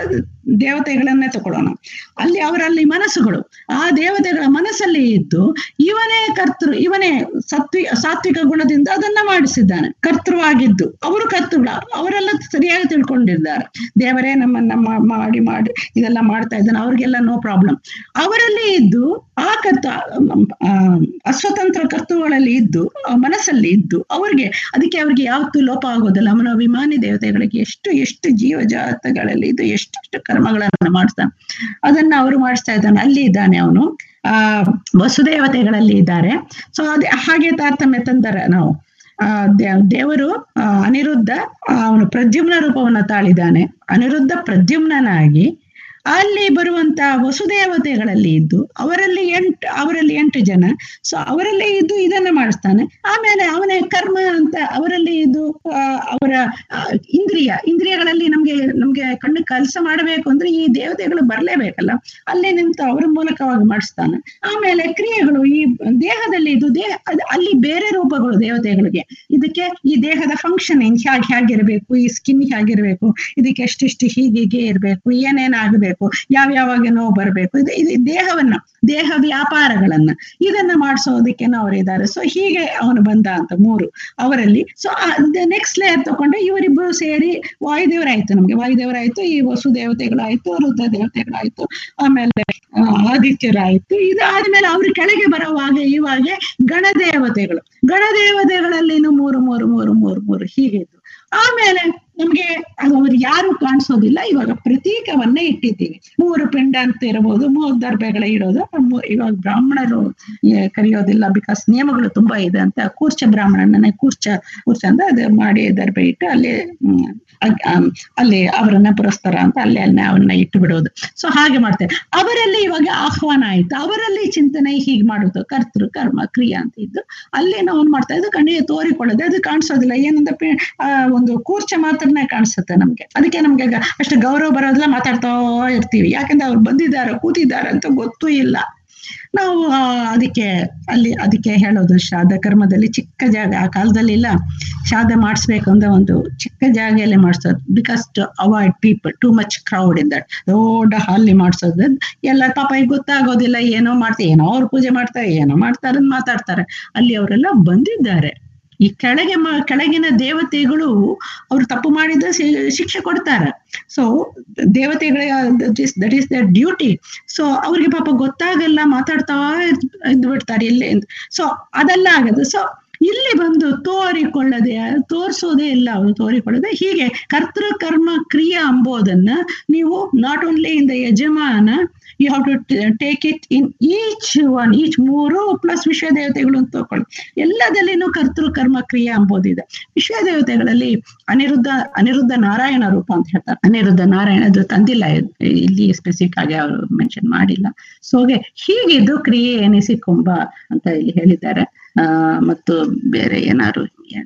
ದೇವತೆಗಳನ್ನೇ ತಗೊಳ್ಳೋಣ ಅಲ್ಲಿ ಅವರಲ್ಲಿ ಮನಸ್ಸುಗಳು ಆ ದೇವತೆಗಳ ಮನಸ್ಸಲ್ಲಿ ಇದ್ದು ಇವನೇ ಕರ್ತೃ ಇವನೇ ಸತ್ವಿ ಸಾತ್ವಿಕ ಗುಣದಿಂದ ಅದನ್ನ ಮಾಡಿಸಿದ್ದಾನೆ ಕರ್ತೃವಾಗಿದ್ದು ಅವರು ಕರ್ತೃಗಳ ಅವರೆಲ್ಲ ಸರಿಯಾಗಿ ತಿಳ್ಕೊಂಡಿದ್ದಾರೆ ದೇವರೇ ನಮ್ಮನ್ನ ಮಾ- ಮಾಡಿ ಮಾಡಿ ಇದೆಲ್ಲ ಮಾಡ್ತಾ ಇದ್ದಾನೆ ಅವ್ರಿಗೆಲ್ಲ ನೋ ಪ್ರಾಬ್ಲಮ್ ಅವರಲ್ಲಿ ಇದ್ದು ಆ ಕರ್ತ ಆ, ಅಸ್ವತಂತ್ರ ಕರ್ತೃಗಳಲ್ಲಿ ಇದ್ದು ಆ ಮನಸ್ಸಲ್ಲಿ ಇದ್ದು ಅವ್ರಿಗೆ ಅದಕ್ಕೆ ಅವ್ರಿಗೆ ಯಾವತ್ತೂ ಲೋಪ ಆಗೋದಿಲ್ಲ ಅವನ ಅಭಿಮಾನಿ ದೇವತೆಗಳಿಗೆ ಎಷ್ಟು ಎಷ್ಟು ಜೀವಜಾತಗಳಲ್ಲಿ ಇದು ಎಷ್ಟೆಷ್ಟು ಕರ್ಮಗಳನ್ನ ಮಾಡ್ತಾನೆ ಅದನ್ನ ಅವರು ಮಾಡಿಸ್ತಾ ಇದ್ದಾನೆ ಅಲ್ಲಿ ಇದ್ದಾನೆ ಅವನು ಆ ವಸುದೇವತೆಗಳಲ್ಲಿ ಇದ್ದಾರೆ ಸೊ ಅದೇ ಹಾಗೆ ತಾರತಮ್ಯ ತಂದರೆ ನಾವು ಆ ದೇ- ದೇವರು ಆ, ಅನಿರುದ್ಧ ಆ, ಅವನು ಪ್ರದ್ಯುಮ್ನ ರೂಪವನ್ನ ತಾಳಿದ್ದಾನೆ ಅನಿರುದ್ಧ ಪ್ರದ್ಯುಮ್ನಾಗಿ ಅಲ್ಲಿ ಬರುವಂತ ವಸುದೇವತೆಗಳಲ್ಲಿ ಇದ್ದು ಅವರಲ್ಲಿ ಎಂಟು ಅವರಲ್ಲಿ ಎಂಟು ಜನ ಸೊ ಅವರಲ್ಲಿ ಇದ್ದು ಇದನ್ನ ಮಾಡಿಸ್ತಾನೆ ಆಮೇಲೆ ಅವನೇ ಕರ್ಮ ಅಂತ ಅವರಲ್ಲಿ ಇದ್ದು ಆ, ಅವರ ಆ, ಇಂದ್ರಿಯ ಇಂದ್ರಿಯಗಳಲ್ಲಿ ನಮ್ಗೆ ನಮ್ಗೆ ಕಣ್ಣು ಕೆಲಸ ಮಾಡಬೇಕು ಅಂದ್ರೆ ಈ ದೇವತೆಗಳು ಬರ್ಲೇಬೇಕಲ್ಲ ಅಲ್ಲೇ ನಿಂತು ಅವರ ಮೂಲಕವಾಗಿ ಮಾಡಿಸ್ತಾನೆ ಆಮೇಲೆ ಕ್ರಿಯೆಗಳು ಈ ದೇಹದಲ್ಲಿ ಇದು ದೇಹ ಅದ್- ಅಲ್ಲಿ ಬೇರೆ ರೂಪಗಳು ದೇವತೆಗಳಿಗೆ ಇದಕ್ಕೆ ಈ ದೇಹದ ಫಂಕ್ಷನಿಂಗ್ ಹೇಗೆ ಹೇಗಿರ್ಬೇಕು ಈ ಸ್ಕಿನ್ ಹೇಗಿರ್ಬೇಕು ಇದಕ್ಕೆ ಎಷ್ಟಿಷ್ಟು ಹೀಗೆ ಇರ್ಬೇಕು ಏನೇನಾಗಬೇಕು ಯಾವ ಯಾವಾಗ ನೋವು ಬರಬೇಕು ಇದು ಇದು ದೇಹವನ್ನ ದೇಹ ವ್ಯಾಪಾರಗಳನ್ನ ಇದನ್ನ ಮಾಡಿಸೋದಕ್ಕೆ ಅವರಿದ್ದಾರೆ ಸೊ ಹೀಗೆ ಅವನು ಬಂದ ಅಂತ ಮೂರು ಅವರಲ್ಲಿ ಸೊ ನೆಕ್ಸ್ಟ್ ಲೇಯರ್ ತಗೊಂಡ್ರೆ ಇವರಿಬ್ಬರು ಸೇರಿ ವಾಯುದೇವರಾಯ್ತು ನಮ್ಗೆ ವಾಯುದೇವರಾಯ್ತು ಈ ವಸು ದೇವತೆಗಳಾಯ್ತು ರುದ್ರ ದೇವತೆಗಳಾಯ್ತು ಆಮೇಲೆ ಆ, ಆದಿತ್ಯರಾಯ್ತು ಇದಾದ್ಮೇಲೆ ಅವ್ರ ಕೆಳಗೆ ಬರುವಾಗ ಇವಾಗ ಗಣದೇವತೆಗಳು ಗಣದೇವತೆಗಳಲ್ಲಿನೂ ಮೂರು ಮೂರು ಮೂರು ಮೂರು ಮೂರು ಹೀಗೆ ಇದ್ದು ಆಮೇಲೆ ನಮ್ಗೆ ಅದು ಅವ್ರು ಯಾರು ಕಾಣಿಸೋದಿಲ್ಲ ಇವಾಗ ಪ್ರತೀಕವನ್ನೇ ಇಟ್ಟಿದ್ದೀವಿ ಮೂರು ಪಿಂಡ ಅಂತ ಇರಬಹುದು ಮೂರು ದರ್ಬೆಗಳ ಇಡೋದು ಮೂ- ಇವಾಗ ಬ್ರಾಹ್ಮಣರು ಏ, ಕರೆಯೋದಿಲ್ಲ ಬಿಕಾಸ್ ನಿಯಮಗಳು ತುಂಬಾ ಇದೆ ಅಂತ ಕೂರ್ಚ ಬ್ರಾಹ್ಮಣನೇ ಕೂರ್ಚ ಕೂರ್ಚ ಅಂತ ಅದು ಮಾಡಿ ದರ್ಬೆ ಇಟ್ಟು ಅಲ್ಲಿ ಹ್ಮ್, ಅಗ್- ಆಮ್, ಅಲ್ಲಿ ಅವರನ್ನ ಪುರಸ್ಕಾರ ಅಂತ ಅಲ್ಲಿ ಅಲ್ಲಿ ಅವನ್ನ ಇಟ್ಟು ಬಿಡೋದು ಸೊ ಹಾಗೆ ಮಾಡ್ತೇವೆ ಅವರಲ್ಲಿ ಇವಾಗ ಆಹ್ವಾನ ಆಯ್ತು ಅವರಲ್ಲಿ ಚಿಂತನೆ ಹೀಗೆ ಮಾಡೋದು ಕರ್ತೃ ಕರ್ಮ ಕ್ರಿಯಾ ಅಂತ ಇದ್ದು ಅಲ್ಲಿ ನಾವು ಮಾಡ್ತಾ ಇದ್ದು ಕಣ್ಣಿಗೆ ತೋರಿಕೊಳ್ಳೋದು ಅದು ಕಾಣಿಸೋದಿಲ್ಲ ಏನಂದ್ರೆ ಪಿ- ಆ, ಒಂದು ಕೂರ್ಚ ಮಾತ್ರನೇ ಕಾಣಿಸುತ್ತೆ ನಮ್ಗೆ ಅದಕ್ಕೆ ನಮ್ಗೆ ಗ- ಅಷ್ಟು ಗೌರವ ಬರೋದಿಲ್ಲ ಮಾತಾಡ್ತಾ ಇರ್ತೀವಿ ಯಾಕಂದ್ರೆ ಅವ್ರು ಬಂದಿದ್ದಾರೆ ಕೂತಿದ್ದಾರೆ ಅಂತ ಗೊತ್ತೂ ಇಲ್ಲ ನಾವು ಆ, ಅದಕ್ಕೆ ಅಲ್ಲಿ ಅದಕ್ಕೆ ಹೇಳೋದು ಶ್ರಾದ್ದ ಕರ್ಮದಲ್ಲಿ ಚಿಕ್ಕ ಜಾಗ ಆ ಕಾಲದಲ್ಲಿ ಇಲ್ಲ ಶ್ರಾದ್ದ ಮಾಡಿಸ್ಬೇಕು ಅಂದ್ರೆ ಒಂದು ಚಿಕ್ಕ ಜಾಗೆಯಲ್ಲಿ ಮಾಡಿಸೋದು because to avoid people too much crowd in that ದೊಡ್ಡ ಹಾಲಿ ಮಾಡಿಸೋದು ಎಲ್ಲ ಪಾಪ ಈಗ ಗೊತ್ತಾಗೋದಿಲ್ಲ ಏನೋ ಮಾಡ್ತಾರೆ ಏನೋ ಅವ್ರು ಪೂಜೆ ಮಾಡ್ತಾರೆ ಏನೋ ಮಾಡ್ತಾರೆ ಅಂತ ಮಾತಾಡ್ತಾರೆ ಅಲ್ಲಿ ಅವರೆಲ್ಲ ಬಂದಿದ್ದಾರೆ ಈ ಕೆಳಗೆ ಮ ಕೆಳಗಿನ ದೇವತೆಗಳು ಅವ್ರು ತಪ್ಪು ಮಾಡಿದ್ರೆ ಶಿ- ಶಿಕ್ಷೆ ಕೊಡ್ತಾರೆ ಸೊ ದೇವತೆಗಳೇ that is the duty so ಅವ್ರಿಗೆ ಪಾಪ ಗೊತ್ತಾಗಲ್ಲ ಮಾತಾಡ್ತಾ ಇದ್- ಇದ್ ಬಿಡ್ತಾರೆ ಇಲ್ಲಿ ಸೊ ಅದೆಲ್ಲ ಆಗದು ಸೊ ಇಲ್ಲಿ ಬಂದು ತೋರಿಕೊಳ್ಳದೆ ತೋರಿಸೋದೇ ಇಲ್ಲ ಅವರು ತೋರಿಕೊಳ್ಳದೆ ಹೀಗೆ ಕರ್ತೃ ಕರ್ಮ ಕ್ರಿಯೆ ಅಂಬೋದನ್ನ ನೀವು ನಾಟ್ ಓನ್ಲಿ ಇನ್ ದ ಯಜಮಾನ you have to take it in each one each ಮೂರು ಪ್ಲಸ್ ವಿಶ್ವ ದೇವತೆಗಳು ಅಂತ ತಗೊಳ್ಳಿ ಎಲ್ಲದಲ್ಲಿನೂ ಕರ್ತೃ ಕರ್ಮ ಕ್ರಿಯೆ ಅಂಬೋದಿದೆ ವಿಶ್ವ ದೇವತೆಗಳಲ್ಲಿ ಅನಿರುದ್ಧ ಅನಿರುದ್ಧ ನಾರಾಯಣ ರೂಪ ಅಂತ ಹೇಳ್ತಾರೆ ಅನಿರುದ್ಧ ನಾರಾಯಣ ಅದು ತಂದಿಲ್ಲ ಇದ್- ಇಲ್ಲಿ ಸ್ಪೆಸಿಫಿಕ್ ಆಗಿ ಅವರು ಮೆನ್ಷನ್ ಮಾಡಿಲ್ಲ ಸೊ ಹೀಗಿದ್ದು ಕ್ರಿಯೆ ಎನಿಸಿ ಕುಂಭ ಅಂತ ಇಲ್ಲಿ ಹೇಳಿದ್ದಾರೆ ಆ ಮತ್ತು ಬೇರೆ ಏನಾದ್ರು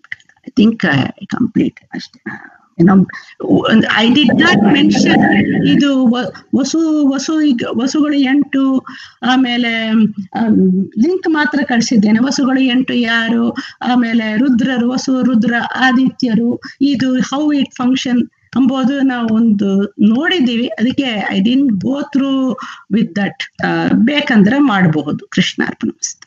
ಐ ಥಿಂಕ್ ಕಂಪ್ಲೀಟ್ ಅಷ್ಟೇ ಏನೋ ಐ ಡಿಡ್ ನಾಟ್ ಮೆನ್ಷನ್ ಇದು ವ- ವಸು ವಸು ಈಗ ವಸುಗಳು ಎಂಟು ಆಮೇಲೆ ಲಿಂಕ್ ಮಾತ್ರ ಕಳಿಸಿದ್ದೇನೆ ವಸುಗಳು ಎಂಟು ಯಾರು ಆಮೇಲೆ ರುದ್ರರು ವಸು ರುದ್ರ ಆದಿತ್ಯರು ಇದು ಹೌ ಇಟ್ ಫಂಕ್ಷನ್ ಅಂಬೋದು ನಾವು ಒಂದು ನೋಡಿದ್ದೀವಿ ಅದಕ್ಕೆ I didn't go through with that ಬೇಕಂದ್ರೆ ಮಾಡಬಹುದು ಕೃಷ್ಣಾರ್ಪಣ ಮಸ್ತು